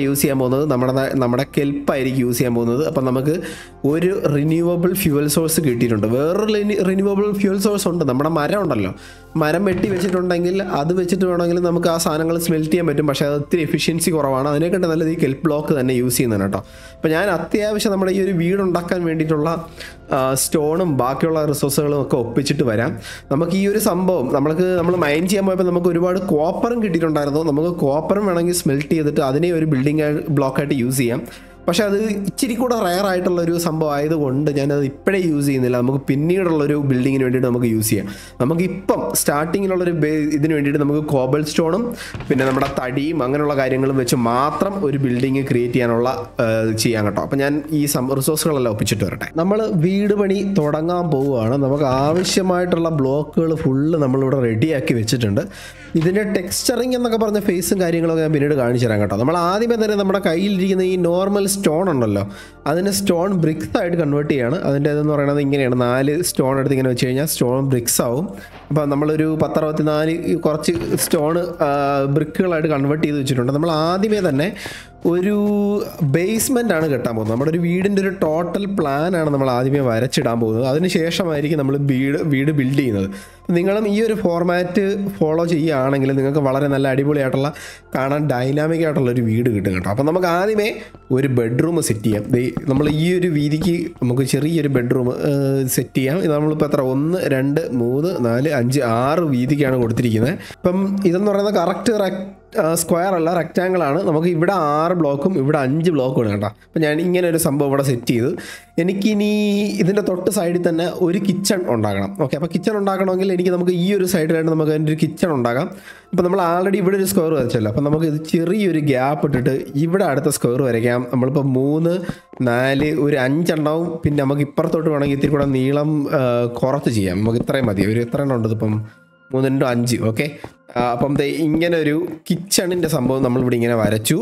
യൂസ് ചെയ്യാൻ പോകുന്നത് നമ്മുടെ നാ- നമ്മുടെ കെൽപ്പായിരിക്കും യൂസ് ചെയ്യാൻ പോകുന്നത് അപ്പം നമുക്ക് ഒരു റിന്യൂവബിൾ ഫ്യൂവൽ സോഴ്സ് കിട്ടിയിട്ടുണ്ട് വേറൊരു റിന്യൂവബിൾ ഫ്യൂവൽ സോഴ്സ് ഉണ്ട് നമ്മുടെ മരം ഉണ്ടല്ലോ മരം വെട്ടി വെച്ചിട്ടുണ്ടെങ്കിൽ അത് വെച്ചിട്ട് വേണമെങ്കിൽ നമുക്ക് ആ സാധനങ്ങൾ സ്മെൽറ്റ് ചെയ്യാൻ പറ്റും പക്ഷേ അത് ഒത്തിരി എഫിഷ്യൻസി കുറവാണ് അതിനെക്കാട്ട് നല്ലത് ഈ കെൽപ്പ് ബ്ലോക്ക് തന്നെ യൂസ് ചെയ്യുന്നതാണ് കേട്ടോ അപ്പോൾ ഞാൻ അത്യാവശ്യം നമ്മുടെ ഈ ഒരു വീട് ഉണ്ടാക്കാൻ വേണ്ടിയിട്ടുള്ള സ്റ്റോണും ബാക്കിയുള്ള റിസോഴ്സുകളും ഒക്കെ ഒപ്പിച്ചിട്ട് വരാം നമുക്ക് ഈ ഒരു സംഭവം നമ്മൾക്ക് നമ്മൾ മൈൻ ചെയ്യാൻ പോയപ്പോൾ നമുക്ക് ഒരുപാട് കോപ്പറും കിട്ടിയിട്ടുണ്ടായിരുന്നു നമുക്ക് കോപ്പറും വേണമെങ്കിൽ സ്മെൽറ്റ് ചെയ്തിട്ട് അതിനെ ഒരു ബിൽഡിംഗ് ബ്ലോക്കായിട്ട് യൂസ് ചെയ്യാം പക്ഷെ അത് ഇച്ചിരി കൂടെ റയർ ആയിട്ടുള്ള ഒരു സംഭവം ആയതുകൊണ്ട് ഞാനത് ഇപ്പോഴേ യൂസ് ചെയ്യുന്നില്ല നമുക്ക് പിന്നീടുള്ളൊരു ബിൽഡിങ്ങിന് വേണ്ടിയിട്ട് നമുക്ക് യൂസ് ചെയ്യാം നമുക്ക് ഇപ്പം സ്റ്റാർട്ടിങ്ങിലുള്ളൊരു ബേ ഇതിന് വേണ്ടിയിട്ട് നമുക്ക് കോബൽ സ്റ്റോണും പിന്നെ നമ്മുടെ തടിയും അങ്ങനെയുള്ള കാര്യങ്ങളും വെച്ച് മാത്രം ഒരു ബിൽഡിങ് ക്രിയേറ്റ് ചെയ്യാനുള്ള ആ, ചെയ്യാൻ കേട്ടോ അപ്പം ഞാൻ ഈ സം റിസോഴ്സുകളെല്ലാം ഒപ്പിച്ചിട്ട് വരട്ടെ നമ്മൾ വീട് പണി തുടങ്ങാൻ പോവുകയാണ് നമുക്ക് ആവശ്യമായിട്ടുള്ള ബ്ലോക്കുകൾ ഫുള്ള് നമ്മളിവിടെ റെഡിയാക്കി വെച്ചിട്ടുണ്ട് ഇതിൻ്റെ ടെക്സ്ചറിങ് എന്നൊക്കെ പറഞ്ഞ ഫേസും കാര്യങ്ങളൊക്കെ ഞാൻ പിന്നീട് കാണിച്ചു തരാം കേട്ടോ നമ്മൾ ആദ്യമേ തന്നെ നമ്മുടെ കയ്യിലിരിക്കുന്ന ഈ നോർമൽ സ്റ്റോൺ ഉണ്ടല്ലോ അതിനെ സ്റ്റോൺ ബ്രിക്സ് ആയിട്ട് കൺവേർട്ട് ചെയ്യാണ് അതിൻ്റെ ഇതെന്ന് പറയുന്നത് ഇങ്ങനെയാണ് നാല് സ്റ്റോൺ എടുത്ത് ഇങ്ങനെ വെച്ച് കഴിഞ്ഞാൽ സ്റ്റോൺ ബ്രിക്സ് ആവും അപ്പോൾ നമ്മളൊരു പത്തറുപത്തിനാല് കുറച്ച് സ്റ്റോൺ ബ്രിക്കുകളായിട്ട് കൺവേർട്ട് ചെയ്ത് വെച്ചിട്ടുണ്ട് നമ്മൾ ആദ്യമേ തന്നെ ഒരു ബേസ്മെൻ്റ് ആണ് കെട്ടാൻ പോകുന്നത് നമ്മുടെ ഒരു വീടിൻ്റെ ഒരു ടോട്ടൽ പ്ലാനാണ് നമ്മൾ ആദ്യമേ വരച്ചിടാൻ പോകുന്നത് അതിന് ശേഷമായിരിക്കും നമ്മൾ വീട് വീട് ബിൽഡ് ചെയ്യുന്നത് നിങ്ങളും ഈ ഒരു ഫോർമാറ്റ് ഫോളോ ചെയ്യുകയാണെങ്കിൽ നിങ്ങൾക്ക് വളരെ നല്ല അടിപൊളിയായിട്ടുള്ള കാണാൻ ഡൈനാമിക് ആയിട്ടുള്ള ഒരു വീട് കിട്ടും കേട്ടോ അപ്പോൾ നമുക്ക് ആദ്യമേ ഒരു ബെഡ്റൂം സെറ്റ് ചെയ്യാം ദേ നമ്മൾ ഈ ഒരു വീതിക്ക് നമുക്ക് ചെറിയൊരു ബെഡ്റൂം സെറ്റ് ചെയ്യാം ഇത് നമ്മളിപ്പോൾ എത്ര ഒന്ന് രണ്ട് മൂന്ന് നാല് അഞ്ച് ആറ് വീതിക്കാണ് കൊടുത്തിരിക്കുന്നത് ഇപ്പം ഇതെന്ന് പറയുന്നത് കറക്റ്റ് സ്ക്വയർ അല്ല റെക്റ്റാങ്കിൾ ആണ് നമുക്ക് ഇവിടെ ആറ് ബ്ലോക്കും ഇവിടെ അഞ്ച് ബ്ലോക്കും ആണ് കേട്ടോ അപ്പം ഞാൻ ഇങ്ങനെ ഒരു സംഭവം ഇവിടെ സെറ്റ് ചെയ്തു എനിക്കിനി ഇതിൻ്റെ തൊട്ട് സൈഡിൽ തന്നെ ഒരു കിച്ചൺ ഉണ്ടാക്കണം ഓക്കെ അപ്പോൾ കിച്ചൺ ഉണ്ടാക്കണമെങ്കിൽ എനിക്ക് നമുക്ക് ഈ ഒരു സൈഡിലായിട്ട് നമുക്ക് അതിൻ്റെ ഒരു കിച്ചൺ ഉണ്ടാക്കാം അപ്പോൾ നമ്മൾ ആൾറെഡി ഇവിടെ ഒരു സ്ക്വയർ വരച്ചല്ലോ അപ്പോൾ നമുക്ക് ഇത് ചെറിയൊരു ഗ്യാപ്പ് ഇട്ടിട്ട് ഇവിടെ അടുത്ത സ്ക്വയർ വരയ്ക്കാം നമ്മളിപ്പോൾ മൂന്ന് നാല് ഒരു അഞ്ചെണ്ണവും പിന്നെ നമുക്ക് ഇപ്പുറത്തോട്ട് വേണമെങ്കിൽ ഇത്തിരി കൂടെ നീളം ആ, കുറച്ച് ചെയ്യാം നമുക്ക് ഇത്രയും മതി ഒരു എത്ര എണ്ണം ഉണ്ട് ഇതിപ്പം മൂന്ന് ഇൻറ്റു അഞ്ച് ഓക്കെ അപ്പം ദേ ഇങ്ങനെ ഒരു കിച്ചണിൻ്റെ സംഭവം നമ്മളിവിടെ ഇങ്ങനെ വരച്ചു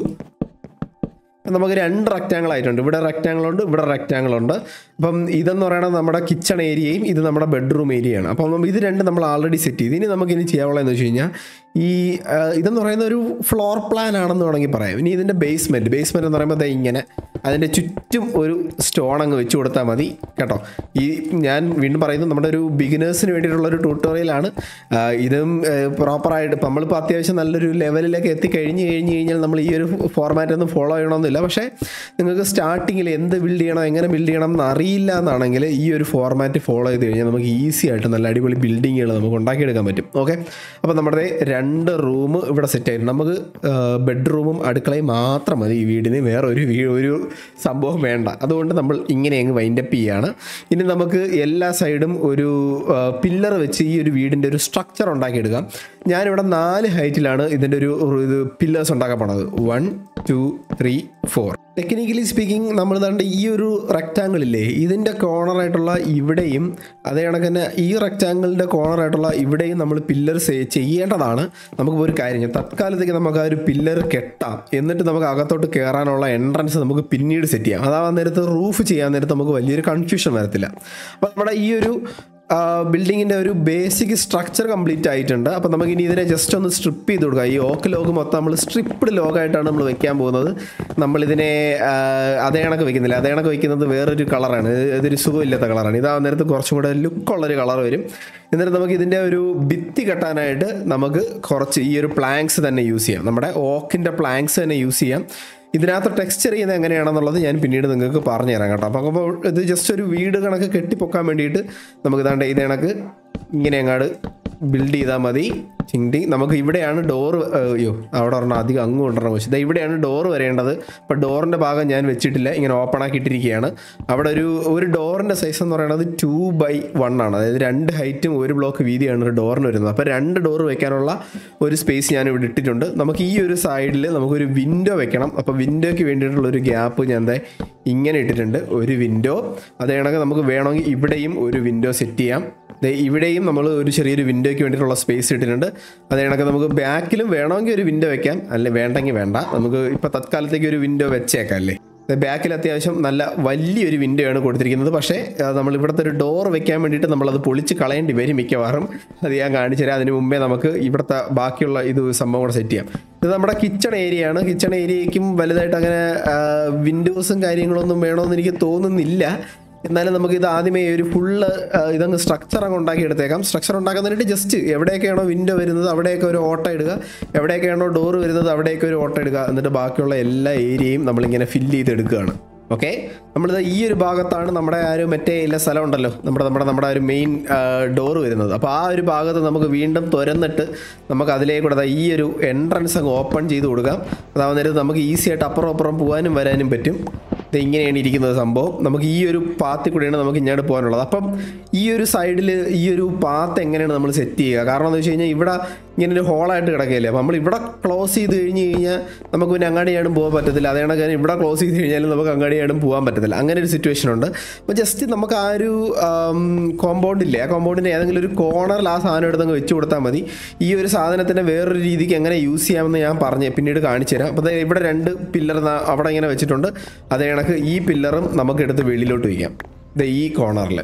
നമുക്ക് രണ്ട് റെക്റ്റാങ്കിൾ ആയിട്ടുണ്ട് ഇവിടെ റെക്റ്റാങ്കിൾ ഉണ്ട് ഇവിടെ റെക്റ്റാങ്കിൾ ഉണ്ട് അപ്പം ഇതെന്ന് പറയുന്നത് നമ്മുടെ കിച്ചൺ ഏരിയയും ഇത് നമ്മുടെ ബെഡ്റൂം ഏരിയയാണ് അപ്പം നമ്മൾ ഇത് രണ്ട് നമ്മൾ ആൾറെഡി സെറ്റ് ചെയ്ത് ഇനി നമുക്ക് ഇനി ചെയ്യാനുള്ളതെന്ന് വെച്ച് കഴിഞ്ഞാൽ ഈ ആ, ഇതെന്ന് പറയുന്ന ഒരു ഫ്ലോർ പ്ലാൻ ആണെന്ന് വേണമെങ്കിൽ പറയാം ഇനി ഇതിൻ്റെ ബേസ്മെൻറ്റ് ബേസ്മെൻറ്റ് എന്ന് പറയുമ്പോൾ ദേ ഇങ്ങനെ അതിൻ്റെ ചുറ്റും ഒരു സ്റ്റോൺ അങ്ങ് വെച്ച് കൊടുത്താൽ മതി കേട്ടോ ഈ ഞാൻ വീണ്ടും പറയുന്നത് നമ്മുടെ ഒരു ബിഗിനേഴ്സിന് വേണ്ടിയിട്ടുള്ള ഒരു ട്യൂട്ടോറിയലാണ് ആ, ഇതും പ്രോപ്പറായിട്ട് ഇപ്പം നമ്മളിപ്പോൾ അത്യാവശ്യം നല്ലൊരു ലെവലിലേക്ക് എത്തിക്കഴിഞ്ഞ് കഴിഞ്ഞ് കഴിഞ്ഞാൽ നമ്മൾ ഈ ഒരു ഫോർമാറ്റ് ഒന്നും ഫോളോ ചെയ്യണമെന്നില്ല പക്ഷേ നിങ്ങൾക്ക് സ്റ്റാർട്ടിങ്ങിൽ എന്ത് ബിൽഡ് ചെയ്യണം എങ്ങനെ ബിൽഡ് ചെയ്യണം എന്ന് അറിയില്ല എന്നാണെങ്കിൽ ഈ ഒരു ഫോർമാറ്റ് ഫോളോ ചെയ്ത് കഴിഞ്ഞാൽ നമുക്ക് ഈസി ആയിട്ട് നല്ല അടിപൊളി ബിൽഡിങ്ങുകൾ നമുക്ക് ഉണ്ടാക്കിയെടുക്കാൻ പറ്റും ഓക്കെ അപ്പോൾ നമ്മുടെ രണ്ട് റൂം ഇവിടെ സെറ്റ് ആയിട്ടുണ്ട് നമുക്ക് ബെഡ്റൂമും അടുക്കളയും മാത്രം മതി ഈ വീടിന് വേറെ ഒരു വീ ഒരു സംഭവം വേണ്ട അതുകൊണ്ട് നമ്മൾ ഇങ്ങനെ അങ്ങ് വൈൻഡപ്പ് ചെയ്യുകയാണ് ഇനി നമുക്ക് എല്ലാ സൈഡും ഒരു പില്ലർ വെച്ച് ഈ ഒരു വീടിൻ്റെ ഒരു സ്ട്രക്ചർ ഉണ്ടാക്കിയെടുക്കാം ഞാനിവിടെ നാല് ഹൈറ്റിലാണ് ഇതിൻ്റെ ഒരു ഒരു ഇത് പില്ലേഴ്സ് ഉണ്ടാക്കാൻ പോണത് one two three four technically speaking നമ്മൾ കണ്ട ഈ ഒരു റെക്റ്റാങ്കിൾ ഇല്ലേ ഇതിൻ്റെ കോർണറായിട്ടുള്ള ഇവിടെയും അതേ കണക്ക് തന്നെ ഈ റെക്റ്റാങ്കിളിൻ്റെ കോർണറായിട്ടുള്ള ഇവിടെയും നമ്മൾ പില്ലർ ചെയ്യേണ്ടതാണ് നമുക്ക് ഒരു കാര്യം ചെയ്യാം തത്കാലത്തേക്ക് നമുക്ക് ആ ഒരു പില്ലർ കെട്ടാം എന്നിട്ട് നമുക്ക് അകത്തോട്ട് കയറാനുള്ള എൻട്രൻസ് നമുക്ക് പിന്നീട് സെറ്റ് ചെയ്യാം അതാവാൻ നേരത്ത് റൂഫ് ചെയ്യാൻ നേരത്ത് നമുക്ക് വലിയൊരു കൺഫ്യൂഷൻ വരത്തില്ല അപ്പോൾ നമ്മുടെ ഈ ഒരു ബിൽഡിങ്ങിൻ്റെ ഒരു ബേസിക് സ്ട്രക്ചർ കംപ്ലീറ്റ് ആയിട്ടുണ്ട് അപ്പോൾ നമുക്ക് ഇനി ഇതിനെ ജസ്റ്റ് ഒന്ന് സ്ട്രിപ്പ് ചെയ്ത് കൊടുക്കുക ഈ ഓക്ക് ലോഗ് മൊത്തം നമ്മൾ സ്ട്രിപ്പ്ഡ് ലോഗായിട്ടാണ് നമ്മൾ വെക്കാൻ പോകുന്നത് നമ്മളിതിനെ ആ, അതേ കണക്ക് വെക്കുന്നില്ല അതേ കണക്ക് വെക്കുന്നത് വേറൊരു കളറാണ് ഇതൊരു സുഖമില്ലാത്ത കളറാണ് ഇതാ നേരത്ത് കുറച്ചും കൂടെ ലുക്കുള്ളൊരു കളർ വരും എന്നിട്ട് നമുക്ക് ഇതിൻ്റെ ഒരു ഭിത്തി കെട്ടാനായിട്ട് നമുക്ക് കുറച്ച് ഈ ഒരു പ്ലാങ്ക്സ് തന്നെ യൂസ് ചെയ്യാം നമ്മുടെ ഓക്കിൻ്റെ പ്ലാങ്ക്സ് തന്നെ യൂസ് ചെയ്യാം ഇതിനകത്ത് ടെക്സ്ചർ ചെയ്യുന്നത് എങ്ങനെയാണെന്നുള്ളത് ഞാൻ പിന്നീട് നിങ്ങൾക്ക് പറഞ്ഞു തരാം കേട്ടോ അപ്പോൾ അപ്പോൾ ഇത് ജസ്റ്റ് ഒരു വീട് കണക്ക് കെട്ടിപ്പൊക്കാൻ വേണ്ടിയിട്ട് നമുക്ക് ഇതാണ്ട് ഇത് കണക്ക് ഇങ്ങനെ അങ്ങാട് ബിൽഡ് ചെയ്താൽ മതി ചിങ്ടി നമുക്ക് ഇവിടെയാണ് ഡോറ് അയ്യോ അവിടെ ഒരെണ്ണം അധികം അങ്ങ് കൊണ്ടുവരണം വെച്ചു ഇതാ ഇവിടെയാണ് ഡോറ് വരേണ്ടത് അപ്പോൾ ഡോറിൻ്റെ ഭാഗം ഞാൻ വെച്ചിട്ടില്ല ഇങ്ങനെ ഓപ്പൺ ആക്കി ഇട്ടിരിക്കുകയാണ് അവിടെ ഒരു ഒരു ഡോറിൻ്റെ സൈസ് എന്ന് പറയുന്നത് ടു ബൈ വൺ ആണ് അതായത് രണ്ട് ഹൈറ്റും ഒരു ബ്ലോക്ക് വീതിയാണ് ഒരു ഡോറിന് വരുന്നത് അപ്പോൾ രണ്ട് ഡോറ് വെക്കാനുള്ള ഒരു സ്പേസ് ഞാൻ ഇവിടെ ഇട്ടിട്ടുണ്ട് നമുക്ക് ഈ ഒരു സൈഡിൽ നമുക്കൊരു വിൻഡോ വെക്കണം അപ്പോൾ വിൻഡോയ്ക്ക് വേണ്ടിയിട്ടുള്ള ഒരു ഗ്യാപ്പ് ഞാൻ ദേ ഇങ്ങനെ ഇട്ടിട്ടുണ്ട് ഒരു വിൻഡോ അതേ കണക്ക് നമുക്ക് വേണമെങ്കിൽ ഇവിടെയും ഒരു വിൻഡോ സെറ്റ് ചെയ്യാം ദേ ഇവിടെയും നമ്മൾ ഒരു ചെറിയൊരു വിൻഡോയ്ക്ക് വേണ്ടിയിട്ടുള്ള സ്പേസ് ഇട്ടിട്ടുണ്ട് അതേ കണക്ക് നമുക്ക് ബാക്കിലും വേണമെങ്കിൽ ഒരു വിൻഡോ വെക്കാം അല്ലെ വേണ്ടെങ്കിൽ വേണ്ട നമുക്ക് ഇപ്പോൾ തത്കാലത്തേക്ക് ഒരു വിൻഡോ വെച്ചേക്കാം അല്ലേ ബാക്കിൽ അത്യാവശ്യം നല്ല വലിയൊരു വിൻഡോ ആണ് കൊടുത്തിരിക്കുന്നത് പക്ഷേ ആ, നമ്മൾ ഇവിടുത്തെ ഒരു ഡോർ വെക്കാൻ വേണ്ടിയിട്ട് നമ്മളത് പൊളിച്ച് കളയേണ്ടി വരും മിക്കവാറും അത് ഞാൻ കാണിച്ചു തരാം അതിന് മുമ്പേ നമുക്ക് ഇവിടുത്തെ ബാക്കിയുള്ള ഇത് സംഭവം കൂടെ സെറ്റ് ചെയ്യാം ഇത് നമ്മുടെ കിച്ചൺ ഏരിയ ആണ് കിച്ചൺ ഏരിയയ്ക്കും വലുതായിട്ട് അങ്ങനെ വിൻഡോസും കാര്യങ്ങളൊന്നും വേണമെന്ന് എനിക്ക് തോന്നുന്നില്ല എന്നാലും നമുക്ക് ഇത് ആദ്യമേ ഒരു ഫുള്ള് ഇതങ്ങ് സ്ട്രക്ചർ അങ്ങ് ഉണ്ടാക്കി എടുത്തേക്കാം സ്ട്രക്ചർ ഉണ്ടാക്കുന്നതിനായിട്ട് ജസ്റ്റ് എവിടെയൊക്കെയാണോ വിൻഡോ വരുന്നത് അവിടെയൊക്കെ ഒരു ഓട്ട ഇടുക എവിടെയൊക്കെയാണോ ഡോർ വരുന്നത് അവിടെയൊക്കെ ഒരു ഓട്ട ഇടുക എന്നിട്ട് ബാക്കിയുള്ള എല്ലാ ഏരിയയും നമ്മളിങ്ങനെ ഫില്ല് ചെയ്തെടുക്കുകയാണ് ഓക്കെ നമ്മളിത് ഈ ഒരു ഭാഗത്താണ് നമ്മുടെ ആ ഒരു മറ്റേ ഇല്ല സ്ഥലം ഉണ്ടല്ലോ നമ്മുടെ നമ്മുടെ നമ്മുടെ ആ ഒരു മെയിൻ ഡോർ വരുന്നത് അപ്പോൾ ആ ഒരു ഭാഗത്ത് നമുക്ക് വീണ്ടും തുരന്നിട്ട് നമുക്ക് അതിലേക്കൂടെ ദാ ഈ ഒരു എൻട്രൻസ് അങ്ങ് ഓപ്പൺ ചെയ്ത് കൊടുക്കാം അതാവുന്ന നേരത്ത് നമുക്ക് ഈസി ആയിട്ട് അപ്പുറം അപ്പുറം പോകാനും വരാനും പറ്റും ഇത് ഇങ്ങനെയാണ് ഇരിക്കുന്നത് സംഭവം നമുക്ക് ഈ ഒരു പാത്തിൽ കൂടെയാണ് നമുക്ക് ഇങ്ങോട്ട് പോകാനുള്ളത് അപ്പം ഈ ഒരു സൈഡിൽ ഈ ഒരു പാത്ത് എങ്ങനെയാണ് നമ്മൾ സെറ്റ് ചെയ്യുക കാരണം എന്ന് വെച്ച് കഴിഞ്ഞാൽ ഇവിടെ ഇങ്ങനെ ഒരു ഹോളായിട്ട് കിടക്കുകയല്ലേ അപ്പോൾ നമ്മൾ ഇവിടെ ക്ലോസ് ചെയ്ത് കഴിഞ്ഞ് കഴിഞ്ഞാൽ നമുക്ക് പിന്നെ അങ്ങാടിയാടും പോകാൻ പറ്റത്തില്ല അതേ കണക്ക് ഇവിടെ ക്ലോസ് ചെയ്ത് കഴിഞ്ഞാലും നമുക്ക് അങ്ങാടിയാടും പോകാൻ പറ്റത്തില്ല അങ്ങനെ ഒരു സിറ്റുവേഷൻ ഉണ്ട് അപ്പോൾ ജസ്റ്റ് നമുക്ക് ആ ഒരു കോമ്പൗണ്ട് ഇല്ലേ ആ കോമ്പൗണ്ടിൻ്റെ ഏതെങ്കിലും ഒരു കോർണറിൽ ആ സാധനം എടുത്തങ്ങ് വെച്ച് കൊടുത്താൽ മതി ഈ ഒരു സാധനത്തിൻ്റെ വേറൊരു രീതിക്ക് എങ്ങനെ യൂസ് ചെയ്യാമെന്ന് ഞാൻ പറഞ്ഞ് പിന്നീട് കാണിച്ചു തരാം അപ്പോൾ ദേ ഇവിടെ രണ്ട് പില്ലർ അവിടെ ഇങ്ങനെ വെച്ചിട്ടുണ്ട് അതേ കണക്ക് ഈ പില്ലറും നമുക്ക് എടുത്ത് വെളിയിലോട്ട് വയ്ക്കാം ദേ ഈ കോർണറിൽ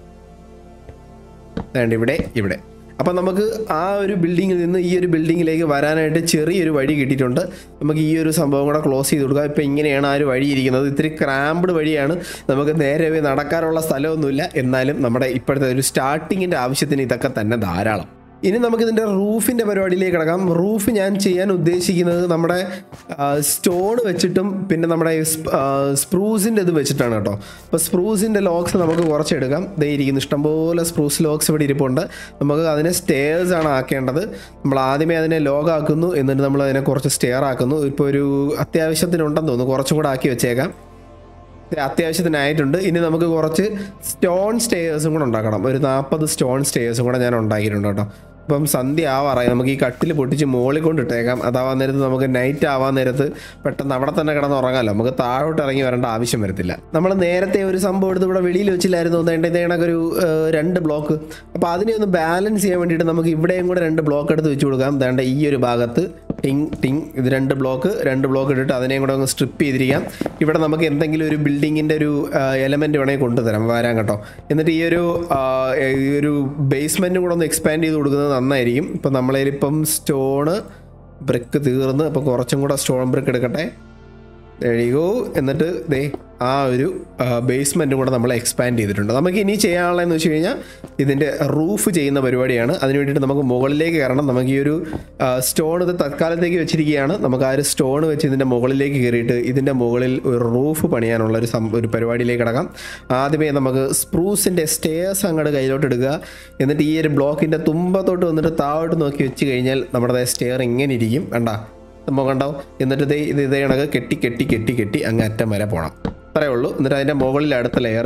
വേണ്ട ഇവിടെ ഇവിടെ അപ്പം നമുക്ക് ആ ഒരു ബിൽഡിങ്ങിൽ നിന്ന് ഈ ഒരു ബിൽഡിങ്ങിലേക്ക് വരാനായിട്ട് ചെറിയൊരു വഴി കിട്ടിയിട്ടുണ്ട് നമുക്ക് ഈ ഒരു സംഭവം കൂടെ ക്ലോസ് ചെയ്ത് കൊടുക്കാം ഇപ്പം ഇങ്ങനെയാണ് ആ ഒരു വഴി ഇരിക്കുന്നത് ഇത്തിരി ക്രാമ്പ്ഡ് വഴിയാണ് നമുക്ക് നേരെ പോയി നടക്കാനുള്ള സ്ഥലമൊന്നുമില്ല എന്നാലും നമ്മുടെ ഇപ്പോഴത്തെ ഒരു സ്റ്റാർട്ടിങ്ങിൻ്റെ ആവശ്യത്തിന് ഇതൊക്കെ തന്നെ ധാരാളം ഇനി നമുക്ക് ഇതിൻ്റെ റൂഫിൻ്റെ പരിപാടിയിലേക്ക് കിടക്കാം റൂഫ് ഞാൻ ചെയ്യാൻ ഉദ്ദേശിക്കുന്നത് നമ്മുടെ സ്റ്റോൺ വെച്ചിട്ടും പിന്നെ നമ്മുടെ സ്പ്രൂസിൻ്റെ ഇത് വെച്ചിട്ടാണ് കേട്ടോ അപ്പോൾ സ്പ്രൂസിൻ്റെ ലോക്സ് നമുക്ക് കുറച്ചെടുക്കാം ദേ ഇരിക്കുന്നു ഇഷ്ടംപോലെ സ്പ്രൂസ് ലോക്സ് ഇവിടെ ഇരിപ്പുണ്ട് നമുക്ക് അതിനെ സ്റ്റെയർസ് ആണ് ആക്കേണ്ടത് നമ്മൾ ആദ്യമേ അതിനെ ലോഗ് ആക്കുന്നു എന്നിട്ട് നമ്മൾ അതിനെ കുറച്ച് സ്റ്റെയർ ആക്കുന്നു ഇപ്പോൾ ഒരു അത്യാവശ്യത്തിനുണ്ടെന്ന് തോന്നുന്നു കുറച്ചും കൂടെ ആക്കി വെച്ചേക്കാം ഇത് അത്യാവശ്യത്തിനായിട്ടുണ്ട് ഇനി നമുക്ക് കുറച്ച് സ്റ്റോൺ സ്റ്റേയേഴ്സും കൂടെ ഉണ്ടാക്കണം ഒരു നാൽപ്പത് സ്റ്റോൺ സ്റ്റേയേഴ്സും കൂടെ ഞാൻ ഉണ്ടാക്കിയിട്ടുണ്ട് കേട്ടോ ഇപ്പം സന്ധ്യ ആവാറായി നമുക്ക് ഈ കട്ടിൽ പൊട്ടിച്ച് മുകളിൽ കൊണ്ടിട്ടേക്കാം അതാവാൻ നേരത്ത് നമുക്ക് നൈറ്റ് ആവാൻ നേരത്ത് പെട്ടെന്ന് അവിടെ തന്നെ കിടന്ന് ഉറങ്ങാമല്ലോ നമുക്ക് താഴോട്ട് ഇറങ്ങി വരേണ്ട ആവശ്യം വരത്തില്ല നമ്മൾ നേരത്തെ ഒരു സംഭവം എടുത്ത് ഇവിടെ വെളിയിൽ വെച്ചില്ലായിരുന്നു വേണ്ട ഇതേ കണക്കൊരു ഏഹ്, രണ്ട് ബ്ലോക്ക് അപ്പോൾ അതിനെ ഒന്ന് ബാലൻസ് ചെയ്യാൻ വേണ്ടിയിട്ട് നമുക്ക് ഇവിടെയും കൂടെ രണ്ട് ബ്ലോക്ക് എടുത്ത് വെച്ച് കൊടുക്കാം വേണ്ട ഈ ഒരു ഭാഗത്ത് ടിങ് ടിങ് ഇത് രണ്ട് ബ്ലോക്ക് രണ്ട് ബ്ലോക്ക് ഇട്ടിട്ട് അതിനെയും കൂടെ ഒന്ന് സ്ട്രിപ്പ് ചെയ്തിരിക്കാം ഇവിടെ നമുക്ക് എന്തെങ്കിലും ഒരു ബിൽഡിങ്ങിൻ്റെ ഒരു എലമെൻറ്റ് വേണമെങ്കിൽ കൊണ്ടുതരാം വരാൻ കേട്ടോ എന്നിട്ട് ഈ ഒരു ആ, ഈ ഒരു ബേസ്മെൻറ്റും കൂടെ ഒന്ന് എക്സ്പാൻഡ് ചെയ്ത് കൊടുക്കുന്നത് നന്നായിരിക്കും ഇപ്പം നമ്മളതിലിപ്പം സ്റ്റോണ് ബ്രിക്ക് തീർന്ന് അപ്പോൾ കുറച്ചും കൂടെ സ്റ്റോൺ ബ്രിക്ക് എടുക്കട്ടെ എഴുകോ എന്നിട്ട് ദേ ആ ഒരു ബേസ്മെൻറ്റും കൂടെ നമ്മൾ എക്സ്പാൻഡ് ചെയ്തിട്ടുണ്ട് നമുക്ക് ഇനി ചെയ്യാനുള്ളതെന്ന് വെച്ച് കഴിഞ്ഞാൽ ഇതിൻ്റെ റൂഫ് ചെയ്യുന്ന പരിപാടിയാണ് അതിന് വേണ്ടിയിട്ട് നമുക്ക് മുകളിലേക്ക് കയറണം നമുക്ക് ഈ ഒരു സ്റ്റോൺ ഇത് തൽക്കാലത്തേക്ക് വെച്ചിരിക്കുകയാണ് നമുക്ക് ആ ഒരു സ്റ്റോൺ വെച്ച് ഇതിൻ്റെ മുകളിലേക്ക് കയറിയിട്ട് ഇതിൻ്റെ മുകളിൽ ഒരു റൂഫ് പണിയാനുള്ള ഒരു സം ഒരു പരിപാടിയിലേക്ക് കിടക്കാം ആദ്യമേ നമുക്ക് സ്പ്രൂസിൻ്റെ സ്റ്റേഴ്സ് അങ്ങോട്ട് കയ്യിലോട്ട് എടുക്കുക എന്നിട്ട് ഈ ഒരു ബ്ലോക്കിൻ്റെ തുമ്പത്തോട്ട് വന്നിട്ട് താഴോട്ട് നോക്കി വെച്ച് കഴിഞ്ഞാൽ നമ്മുടെ സ്റ്റെയർ ഇങ്ങനെ ഇരിക്കും കണ്ട സംഭവം കണ്ടോ എന്നിട്ട് ഇത് ഇത് ഇതേ കണക്ക് കെട്ടി കെട്ടി കെട്ടി കെട്ടി അങ്ങ് അറ്റം വരെ പോകണം അത്രേ ഉള്ളൂ എന്നിട്ട് അതിൻ്റെ മുകളിൽ അടുത്ത ലെയർ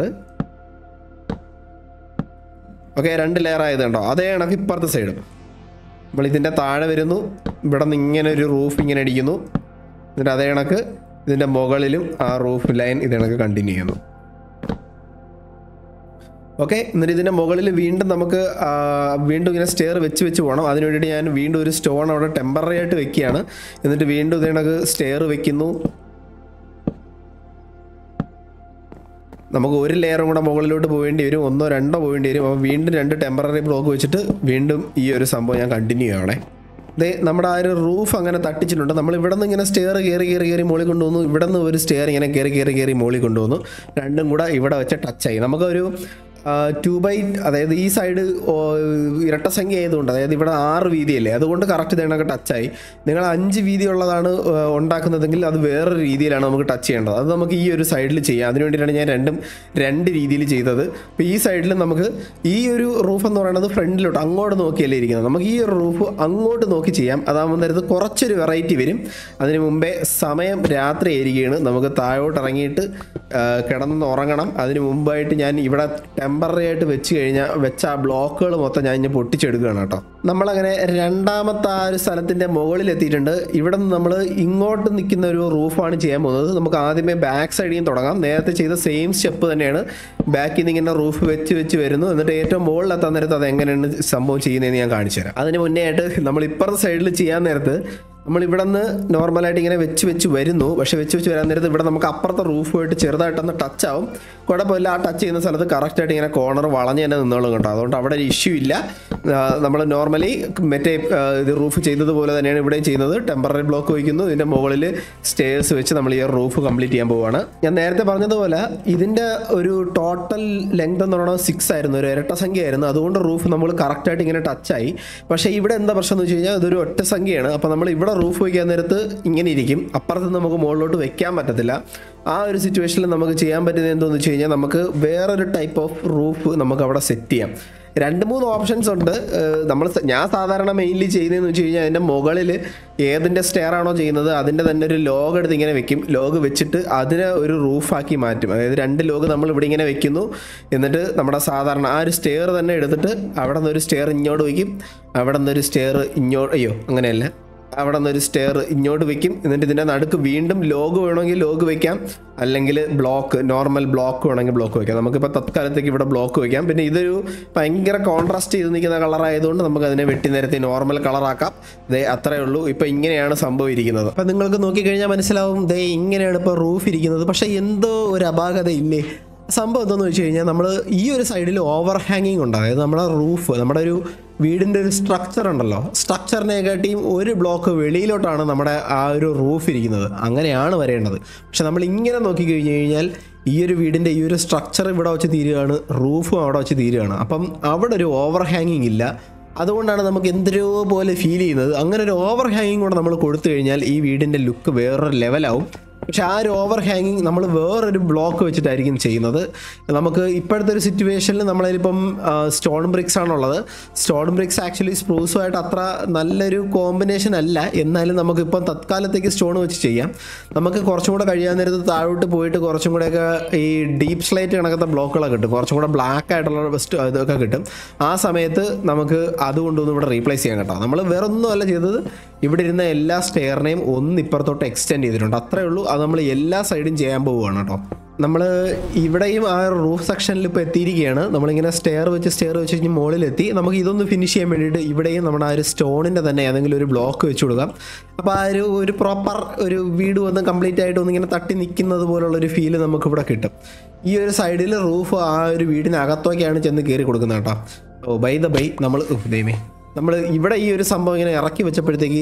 ഓക്കെ രണ്ട് ലെയർ ആയത് കണ്ടോ അതേ കണക്ക് ഇപ്പുറത്തെ സൈഡും നമ്മൾ ഇതിൻ്റെ താഴെ വരുന്നു ഇവിടെ നിന്ന് ഇങ്ങനെ ഒരു റൂഫ് ഇങ്ങനെ അടിക്കുന്നു എന്നിട്ട് അതേ കണക്ക് ഇതിൻ്റെ മുകളിലും ആ റൂഫ് ലൈൻ ഇത് കണക്ക് കണ്ടിന്യൂ ചെയ്യുന്നു ഓക്കെ എന്നിട്ട് ഇതിൻ്റെ മുകളിൽ വീണ്ടും നമുക്ക് ആ, വീണ്ടും ഇങ്ങനെ സ്റ്റെയർ വെച്ച് വെച്ച് പോകണം അതിന് വേണ്ടിയിട്ട് ഞാൻ വീണ്ടും ഒരു സ്റ്റോൺ അവിടെ ടെമ്പററി ആയിട്ട് വെക്കുകയാണ് എന്നിട്ട് വീണ്ടും ഇത് കണക്ക് സ്റ്റെയർ വെക്കുന്നു നമുക്ക് ഒരു ലെയറും കൂടെ മുകളിലോട്ട് പോകേണ്ടി വരും ഒന്നോ രണ്ടോ പോകേണ്ടി വരും അപ്പോൾ വീണ്ടും രണ്ട് ടെമ്പററി ബ്ലോക്ക് വെച്ചിട്ട് വീണ്ടും ഈ ഒരു സംഭവം ഞാൻ കണ്ടിന്യൂ ചെയ്യണേ ദേ നമ്മുടെ ആ ഒരു റൂഫ് അങ്ങനെ തട്ടിച്ചിട്ടുണ്ട് നമ്മൾ ഇവിടെ നിന്ന് ഇങ്ങനെ സ്റ്റെയർ കയറി കയറി കയറി മുകളിൽ കൊണ്ടുവന്നു ഇവിടെ നിന്ന് ഒരു സ്റ്റെയർ ഇങ്ങനെ കയറി കയറി കയറി മുകളിൽ കൊണ്ടുവന്നു രണ്ടും കൂടെ ഇവിടെ വെച്ച് ടച്ചായി നമുക്കൊരു ടു ബൈ അതായത് ഈ സൈഡ് ഇരട്ട സംഖ്യ ആയതുകൊണ്ട് അതായത് ഇവിടെ ആറ് വീതിയല്ലേ അതുകൊണ്ട് കറക്റ്റ് ഇതേണൊക്കെ ടച്ചായി നിങ്ങൾ അഞ്ച് വീതി ഉള്ളതാണ് ആ, ഉണ്ടാക്കുന്നതെങ്കിൽ അത് വേറൊരു രീതിയിലാണ് നമുക്ക് ടച്ച് ചെയ്യേണ്ടത് അത് നമുക്ക് ഈ ഒരു സൈഡിൽ ചെയ്യാം അതിന് വേണ്ടിയിട്ടാണ് ഞാൻ രണ്ടും രണ്ട് രീതിയിൽ ചെയ്തത് അപ്പോൾ ഈ സൈഡിൽ നമുക്ക് ഈ ഒരു റൂഫ് എന്ന് പറയുന്നത് ഫ്രണ്ടിലോട്ട് അങ്ങോട്ട് നോക്കിയല്ലേ ഇരിക്കുന്നത് നമുക്ക് ഈ ഒരു റൂഫ് അങ്ങോട്ട് നോക്കി ചെയ്യാം അതാകുമ്പോൾ നേരത്ത് കുറച്ചൊരു വെറൈറ്റി വരും അതിന് മുമ്പേ സമയം രാത്രി ആയിരിക്കുകയാണ് നമുക്ക് താഴോട്ട് ഇറങ്ങിയിട്ട് ആ, കിടന്ന് ഉറങ്ങണം അതിന് മുമ്പായിട്ട് ഞാൻ ഇവിടെ ടെമ്പററി ആയിട്ട് വെച്ച് കഴിഞ്ഞാൽ വെച്ച ആ ബ്ലോക്കുകൾ മൊത്തം ഞാൻ ഇനി പൊട്ടിച്ചെടുക്കുകയാണ് കേട്ടോ നമ്മളങ്ങനെ രണ്ടാമത്തെ ആ ഒരു സ്ഥലത്തിൻ്റെ മുകളിൽ എത്തിയിട്ടുണ്ട് ഇവിടെ നിന്ന് നമ്മൾ ഇങ്ങോട്ട് നിൽക്കുന്ന ഒരു റൂഫാണ് ചെയ്യാൻ പോകുന്നത് നമുക്ക് ആദ്യമേ ബാക്ക് സൈഡിൽ നിന്ന് തുടങ്ങാം നേരത്തെ ചെയ്ത സെയിം സ്റ്റെപ്പ് തന്നെയാണ് ബാക്കിൽ നിന്ന് ഇങ്ങനെ റൂഫ് വെച്ച് വെച്ച് വരുന്നു എന്നിട്ട് ഏറ്റവും മുകളിലെത്താൻ നേരത്ത് അത് എങ്ങനെയാണ് സംഭവം ചെയ്യുന്നതെന്ന് ഞാൻ കാണിച്ചു തരാം അതിന് മുന്നേ ആയിട്ട് നമ്മൾ ഇപ്പുറത്തെ സൈഡിൽ ചെയ്യാൻ നേരത്ത് നമ്മൾ ഇവിടെ നിന്ന് നോർമലായിട്ട് ഇങ്ങനെ വെച്ച് വെച്ച് വരുന്നു പക്ഷെ വെച്ച് വെച്ച് വരാൻ നേരത്ത് ഇവിടെ നമുക്ക് അപ്പുറത്തെ റൂഫുമായിട്ട് ചെറുതായിട്ടൊന്ന് ടച്ച് ആവും കുഴപ്പമില്ല ആ ടച്ച് ചെയ്യുന്ന സ്ഥലത്ത് കറക്റ്റായിട്ട് ഇങ്ങനെ കോർണർ വളഞ്ഞ് തന്നെ നിന്നോളും കേട്ടോ അതുകൊണ്ട് അവിടെ ഒരു ഇഷ്യൂ ഇല്ല നമ്മൾ നോർമലി മറ്റേ ആ, ഇത് റൂഫ് ചെയ്തതുപോലെ തന്നെയാണ് ഇവിടെയും ചെയ്യുന്നത് ടെമ്പററി ബ്ലോക്ക് വയ്ക്കുന്നു ഇതിൻ്റെ മുകളിൽ സ്റ്റേഴ്സ് വെച്ച് നമ്മൾ ഈ റൂഫ് കംപ്ലീറ്റ് ചെയ്യാൻ പോവുകയാണ് ഞാൻ നേരത്തെ പറഞ്ഞതുപോലെ ഇതിൻ്റെ ഒരു ടോട്ടൽ ലെങ്ത് എന്ന് പറയുന്നത് സിക്സ് ആയിരുന്നു ഒരു ഇരട്ട സംഖ്യയായിരുന്നു അതുകൊണ്ട് റൂഫ് നമ്മൾ കറക്റ്റായിട്ട് ഇങ്ങനെ ടച്ചായി പക്ഷേ ഇവിടെ എന്താ പ്രശ്നം എന്ന് വെച്ച് കഴിഞ്ഞാൽ ഇതൊരു ഒറ്റ സംഖ്യയാണ് അപ്പോൾ നമ്മൾ ഇവിടെ റൂഫ് വയ്ക്കാൻ നേരത്ത് ഇങ്ങനെ ഇരിക്കും അപ്പുറത്ത് നമുക്ക് മുകളിലോട്ട് വെക്കാൻ പറ്റത്തില്ല ആ ഒരു സിറ്റുവേഷനിൽ നമുക്ക് ചെയ്യാൻ പറ്റുന്നത് എന്താണെന്ന് വെച്ച് കഴിഞ്ഞാൽ നമുക്ക് വേറൊരു ടൈപ്പ് ഓഫ് റൂഫ് നമുക്ക് അവിടെ സെറ്റ് ചെയ്യാം രണ്ട് മൂന്ന് ഓപ്ഷൻസ് ഉണ്ട് നമ്മൾ ഞാൻ സാധാരണ മെയിൻലി ചെയ്യുന്നതെന്ന് വെച്ച് കഴിഞ്ഞാൽ അതിൻ്റെ മുകളിൽ ഏതിൻ്റെ സ്റ്റെയർ ആണോ ചെയ്യുന്നത് അതിൻ്റെ തന്നെ ഒരു ലോഗ് എടുത്ത് ഇങ്ങനെ വെക്കും ലോഗ് വെച്ചിട്ട് അതിനെ ഒരു റൂഫാക്കി മാറ്റും അതായത് രണ്ട് ലോഗ് നമ്മൾ ഇവിടെ ഇങ്ങനെ വെക്കുന്നു എന്നിട്ട് നമ്മുടെ സാധാരണ ആ ഒരു സ്റ്റെയർ തന്നെ എടുത്തിട്ട് അവിടെ നിന്ന് ഒരു സ്റ്റെയർ ഇങ്ങോട്ട് വയ്ക്കും അവിടെ നിന്ന് ഒരു സ്റ്റെയർ ഇങ്ങോട്ട് അയ്യോ അങ്ങനെയല്ല അവിടെ നിന്ന് ഒരു സ്റ്റെയർ ഇങ്ങോട്ട് വെക്കും എന്നിട്ട് ഇതിൻ്റെ നടുക്ക് വീണ്ടും ലോഗ് വേണമെങ്കിൽ ലോഗ് വെക്കാം അല്ലെങ്കിൽ ബ്ലോക്ക് നോർമൽ ബ്ലോക്ക് വേണമെങ്കിൽ ബ്ലോക്ക് വെക്കാം നമുക്കിപ്പോൾ തത്കാലത്തേക്ക് ഇവിടെ ബ്ലോക്ക് വെക്കാം പിന്നെ ഇതൊരു ഭയങ്കര കോൺട്രാസ്റ്റ് ചെയ്ത് നിൽക്കുന്ന കളറായതുകൊണ്ട് നമുക്ക് അതിനെ വെട്ടി നിരത്തി നോർമൽ കളറാക്കാം ദേ അത്രയേ ഉള്ളൂ ഇപ്പോൾ ഇങ്ങനെയാണ് സംഭവം ഇരിക്കുന്നത് അപ്പം നിങ്ങൾക്ക് നോക്കിക്കഴിഞ്ഞാൽ മനസ്സിലാവും ദേ ഇങ്ങനെയാണ് ഇപ്പോൾ റൂഫ് ഇരിക്കുന്നത് പക്ഷേ എന്തോ ഒരു അപാകത ഇല്ലേ സംഭവം എന്താണെന്ന് വെച്ച് കഴിഞ്ഞാൽ നമ്മൾ ഈ ഒരു സൈഡിൽ ഓവർ ഹാങ്ങിങ് ഉണ്ട് അതായത് നമ്മുടെ റൂഫ് നമ്മുടെ ഒരു വീടിൻ്റെ ഒരു സ്ട്രക്ചർ ഉണ്ടല്ലോ സ്ട്രക്ചറിനെക്കാട്ടിയും ഒരു ബ്ലോക്ക് വെളിയിലോട്ടാണ് നമ്മുടെ ആ ഒരു റൂഫ് ഇരിക്കുന്നത് അങ്ങനെയാണ് വരേണ്ടത് പക്ഷെ നമ്മൾ ഇങ്ങനെ നോക്കിക്കഴിഞ്ഞ് കഴിഞ്ഞാൽ ഈ ഒരു വീടിൻ്റെ ഈ ഒരു സ്ട്രക്ചർ ഇവിടെ വെച്ച് തീരുകയാണ് റൂഫും അവിടെ വെച്ച് തീരുകയാണ് അപ്പം അവിടെ ഒരു ഓവർ ഹാങ്ങിങ് ഇല്ല അതുകൊണ്ടാണ് നമുക്ക് എന്തൊരു പോലെ ഫീൽ ചെയ്യുന്നത് അങ്ങനെ ഒരു ഓവർ ഹാങ്ങിങ് കൂടെ നമ്മൾ കൊടുത്തു കഴിഞ്ഞാൽ ഈ വീടിൻ്റെ ലുക്ക് വേറൊരു ലെവലാവും പക്ഷെ ആ ഒരു ഓവർ ഹാങ്ങിങ് നമ്മൾ വേറൊരു ബ്ലോക്ക് വെച്ചിട്ടായിരിക്കും ചെയ്യുന്നത് നമുക്ക് ഇപ്പോഴത്തെ ഒരു സിറ്റുവേഷനിൽ നമ്മളതിലിപ്പം സ്റ്റോൺ ബ്രിക്സ് ആണുള്ളത് സ്റ്റോൺ ബ്രിക്സ് ആക്ച്വലി സ്പ്രൂസുമായിട്ട് അത്ര നല്ലൊരു കോമ്പിനേഷൻ അല്ല എന്നാലും നമുക്കിപ്പം തത്കാലത്തേക്ക് സ്റ്റോൺ വെച്ച് ചെയ്യാം നമുക്ക് കുറച്ചും കൂടെ കഴിയാൻ നേരത്ത് താഴോട്ട് പോയിട്ട് കുറച്ചും കൂടെയൊക്കെ ഈ ഡീപ്പ് സ്ലൈറ്റ് കണക്കത്തെ ബ്ലോക്കുകളൊക്കെ കിട്ടും കുറച്ചും കൂടെ ബ്ലാക്ക് ആയിട്ടുള്ള ബെസ്റ്റ് ഇതൊക്കെ കിട്ടും ആ സമയത്ത് നമുക്ക് അതുകൊണ്ടൊന്നും ഇവിടെ റീപ്ലേസ് ചെയ്യാൻ കേട്ടോ നമ്മൾ വേറൊന്നും അല്ല ചെയ്തത് ഇവിടെ ഇരുന്ന എല്ലാ സ്റ്റെയറിനെയും ഒന്ന് ഇപ്പുറത്തോട്ട് എക്സ്റ്റെൻഡ് ചെയ്തിട്ടുണ്ട് അത്രേ ഉള്ളൂ അത് നമ്മൾ എല്ലാ സൈഡും ചെയ്യാൻ പോവുകയാണ് കേട്ടോ നമ്മൾ ഇവിടെയും ആ റൂഫ് സെക്ഷനിൽ ഇപ്പോൾ എത്തിയിരിക്കുകയാണ് നമ്മളിങ്ങനെ സ്റ്റെയർ വെച്ച് സ്റ്റെയർ വെച്ച് കഴിഞ്ഞ് മുകളിലെത്തി നമുക്ക് ഇതൊന്ന് ഫിനിഷ് ചെയ്യാൻ വേണ്ടിയിട്ട് ഇവിടെയും നമ്മുടെ ആ ഒരു സ്റ്റോണിൻ്റെ തന്നെ ഏതെങ്കിലും ഒരു ബ്ലോക്ക് വെച്ച് കൊടുക്കാം അപ്പോൾ ആ ഒരു ഒരു പ്രോപ്പർ ഒരു വീട് വന്ന് കംപ്ലീറ്റ് ആയിട്ട് ഒന്നിങ്ങനെ തട്ടി നിൽക്കുന്നത് പോലുള്ള ഒരു ഫീല് നമുക്ക് ഇവിടെ കിട്ടും ഈ ഒരു സൈഡിൽ റൂഫ് ആ ഒരു വീടിനകത്തേക്കാണ് ചെന്ന് കയറി കൊടുക്കുന്നത് കേട്ടോ ഓ ബൈ ദ ബൈ നമ്മൾ ദൈവമേ നമ്മൾ ഇവിടെ ഈ ഒരു സംഭവം ഇങ്ങനെ ഇറക്കി വെച്ചപ്പോഴത്തേക്ക്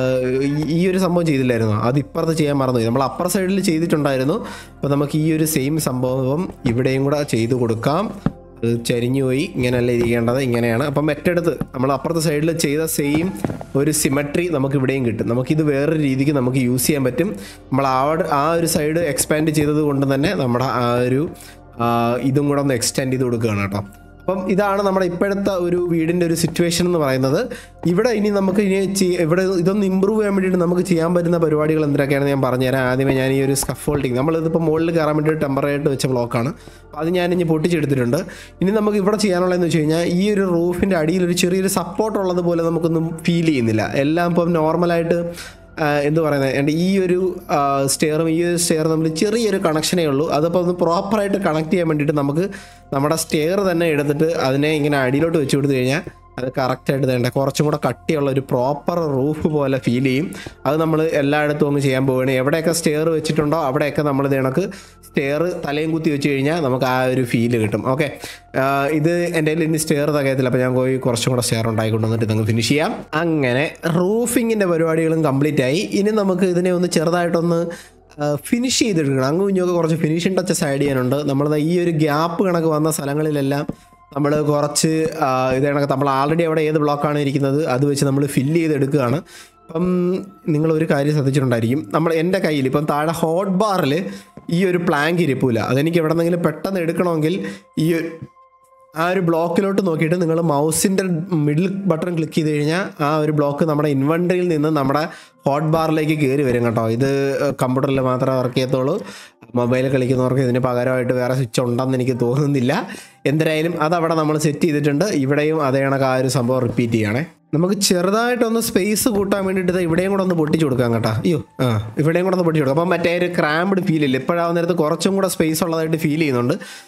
ഈ- ഈ ഒരു സംഭവം ചെയ്തില്ലായിരുന്നു അത് ഇപ്പുറത്ത് ചെയ്യാൻ മറന്നു നമ്മൾ അപ്പുറ സൈഡിൽ ചെയ്തിട്ടുണ്ടായിരുന്നു അപ്പോൾ നമുക്ക് ഈ ഒരു സെയിം സംഭവം ഇവിടെയും കൂടെ ചെയ്തു കൊടുക്കാം അത് ചരിഞ്ഞു പോയി ഇങ്ങനെയല്ല ഇരിക്കേണ്ടത് ഇങ്ങനെയാണ് അപ്പം മറ്റടുത്ത് നമ്മൾ അപ്പുറത്തെ സൈഡിൽ ചെയ്ത സെയിം ഒരു സിമട്രി നമുക്ക് ഇവിടെയും കിട്ടും നമുക്കിത് വേറൊരു രീതിക്ക് നമുക്ക് യൂസ് ചെയ്യാൻ പറ്റും നമ്മൾ ആ ആ ഒരു സൈഡ് എക്സ്പാൻഡ് ചെയ്തത് കൊണ്ട് തന്നെ നമ്മുടെ ആ ഒരു ആ, ഇതും കൂടെ ഒന്ന് എക്സ്റ്റെൻഡ് ചെയ്ത് കൊടുക്കുകയാണ് കേട്ടോ അപ്പം ഇതാണ് നമ്മുടെ ഇപ്പോഴത്തെ ഒരു വീടിൻ്റെ ഒരു സിറ്റുവേഷൻ എന്ന് പറയുന്നത് ഇവിടെ ഇനി നമുക്ക് ഇനി ചെയ്യ- ഇവിടെ ഇതൊന്ന് ഇമ്പ്രൂവ് ചെയ്യാൻ വേണ്ടിയിട്ട് നമുക്ക് ചെയ്യാൻ പറ്റുന്ന പരിപാടികൾ എന്തൊക്കെയാണെന്ന് ഞാൻ പറഞ്ഞുതരാം ആദ്യമേ ഞാൻ ഈ ഒരു സ്കഫോൾഡിങ് നമ്മളിതിപ്പോൾ മുകളിൽ കയറാൻ വേണ്ടിയിട്ട് ടെമ്പററി ആയിട്ട് വെച്ച ബ്ലോക്കാണ് അപ്പോൾ അത് ഞാൻ ഇനി പൊട്ടിച്ചെടുത്തിട്ടുണ്ട് ഇനി നമുക്ക് ഇവിടെ ചെയ്യാനുള്ളതെന്ന് വെച്ച് കഴിഞ്ഞാൽ ഈ ഒരു റൂഫിൻ്റെ അടിയിൽ ഒരു ചെറിയൊരു സപ്പോർട്ട് ഉള്ളതുപോലെ നമുക്കൊന്നും ഫീൽ ചെയ്യുന്നില്ല എല്ലാം ഇപ്പം നോർമലായിട്ട് ആഹ് എന്ത് പറയുന്നത് എൻ്റെ ഈ ഒരു സ്റ്റെയറും ഈ ഒരു സ്റ്റെയറും തമ്മിൽ ചെറിയൊരു കണക്ഷനേ ഉള്ളൂ അതപ്പോൾ ഒന്ന് പ്രോപ്പറായിട്ട് കണക്ട് ചെയ്യാൻ വേണ്ടിയിട്ട് നമുക്ക് നമ്മുടെ സ്റ്റെയർ തന്നെ എടുത്തിട്ട് അതിനെ ഇങ്ങനെ അടിയിലോട്ട് വെച്ച് കൊടുത്തു കഴിഞ്ഞാൽ അത് കറക്റ്റായിട്ട് വേണ്ട കുറച്ചും കൂടെ കട്ടിയുള്ള ഒരു പ്രോപ്പർ റൂഫ് പോലെ ഫീൽ ചെയ്യും അത് നമ്മൾ എല്ലായിടത്തും ഒന്ന് ചെയ്യാൻ പോവുകയാണ് എവിടെയൊക്കെ സ്റ്റെയർ വെച്ചിട്ടുണ്ടോ അവിടെയൊക്കെ നമ്മൾ ഇത് കണക്ക് സ്റ്റെയർ തലയും കുത്തി വെച്ച് കഴിഞ്ഞാൽ നമുക്ക് ആ ഒരു ഫീല് കിട്ടും ഓക്കെ ഇത് എൻ്റെ കയ്യിൽ ഇനി സ്റ്റെയർ തികയത്തില്ല അപ്പോൾ ഞാൻ പോയി കുറച്ചും കൂടെ സ്റ്റെയർ ഉണ്ടായിക്കൊണ്ട് വന്നിട്ട് നമുക്ക് ഫിനിഷ് ചെയ്യാം അങ്ങനെ റൂഫിങ്ങിൻ്റെ പരിപാടികളും കംപ്ലീറ്റ് ആയി ഇനി നമുക്ക് ഇതിനെ ഒന്ന് ചെറുതായിട്ടൊന്ന് ഫിനിഷ് ചെയ്തെടുക്കണം അങ്ങും ഇങ്ങൊക്കെ കുറച്ച് ഫിനിഷിംഗ് ടച്ചസ് ആഡ് ചെയ്യാനുണ്ട് നമ്മൾ ഈ ഒരു ഗ്യാപ്പ് കണക്ക് വന്ന സ്ഥലങ്ങളിലെല്ലാം നമ്മൾ കുറച്ച് ആ, ഇത് കണക്ക് നമ്മൾ ആൾറെഡി അവിടെ ഏത് ബ്ലോക്കാണ് ഇരിക്കുന്നത് അത് വെച്ച് നമ്മൾ ഫില്ല് ചെയ്തെടുക്കുകയാണ് ഇപ്പം നിങ്ങൾ ഒരു കാര്യം ശ്രദ്ധിച്ചിട്ടുണ്ടായിരിക്കും നമ്മൾ എൻ്റെ കയ്യിൽ ഇപ്പം താഴെ ഹോട്ട് ബാറിൽ ഈ ഒരു പ്ലാങ്ക് ഇരിപ്പില്ല അതെനിക്ക് എവിടെ നിന്നെങ്കിലും പെട്ടെന്ന് എടുക്കണമെങ്കിൽ ഈ ഒരു ആ ഒരു ബ്ലോക്കിലോട്ട് നോക്കിയിട്ട് നിങ്ങൾ മൗസിൻ്റെ മിഡിൽ ബട്ടൺ ക്ലിക്ക് ചെയ്ത് കഴിഞ്ഞാൽ ആ ഒരു ബ്ലോക്ക് നമ്മുടെ ഇൻവെൻട്രിയിൽ നിന്ന് നമ്മുടെ ഹോട്ട് ബാറിലേക്ക് കയറി വരും കേട്ടോ ഇത് കമ്പ്യൂട്ടറിൽ മാത്രമേ വർക്ക് ചെയ്യത്തുള്ളൂ മൊബൈലിൽ കളിക്കുന്നവർക്ക് ഇതിന് പകരമായിട്ട് വേറെ സ്വിച്ച് ഉണ്ടെന്ന് എനിക്ക് തോന്നുന്നില്ല എന്തായാലും അതവിടെ നമ്മൾ സെറ്റ് ചെയ്തിട്ടുണ്ട് ഇവിടെയും അതേ കണക്ക് ആ ഒരു സംഭവം റിപ്പീറ്റ് ചെയ്യണേ നമുക്ക് ചെറുതായിട്ടൊന്ന് സ്പേസ് കൂട്ടാൻ വേണ്ടിയിട്ട് ദേ ഇവിടെയും കൂടെ ഒന്ന് പൊട്ടിച്ചു കൊടുക്കാം കേട്ടോ അയ്യോ ആ ഇവിടെയും കൂടെ ഒന്ന് പൊട്ടിച്ചു കൊടുക്കാം അപ്പം മറ്റേ ഒരു ക്രാമ്പ്ഡ് ഫീൽ ഇല്ല ഇപ്പോഴാവുന്ന നേരത്ത് കുറച്ചും കൂടെ സ്പേസ് ഉള്ളതായിട്ട് ഫീൽ ചെയ്യുന്നുണ്ട്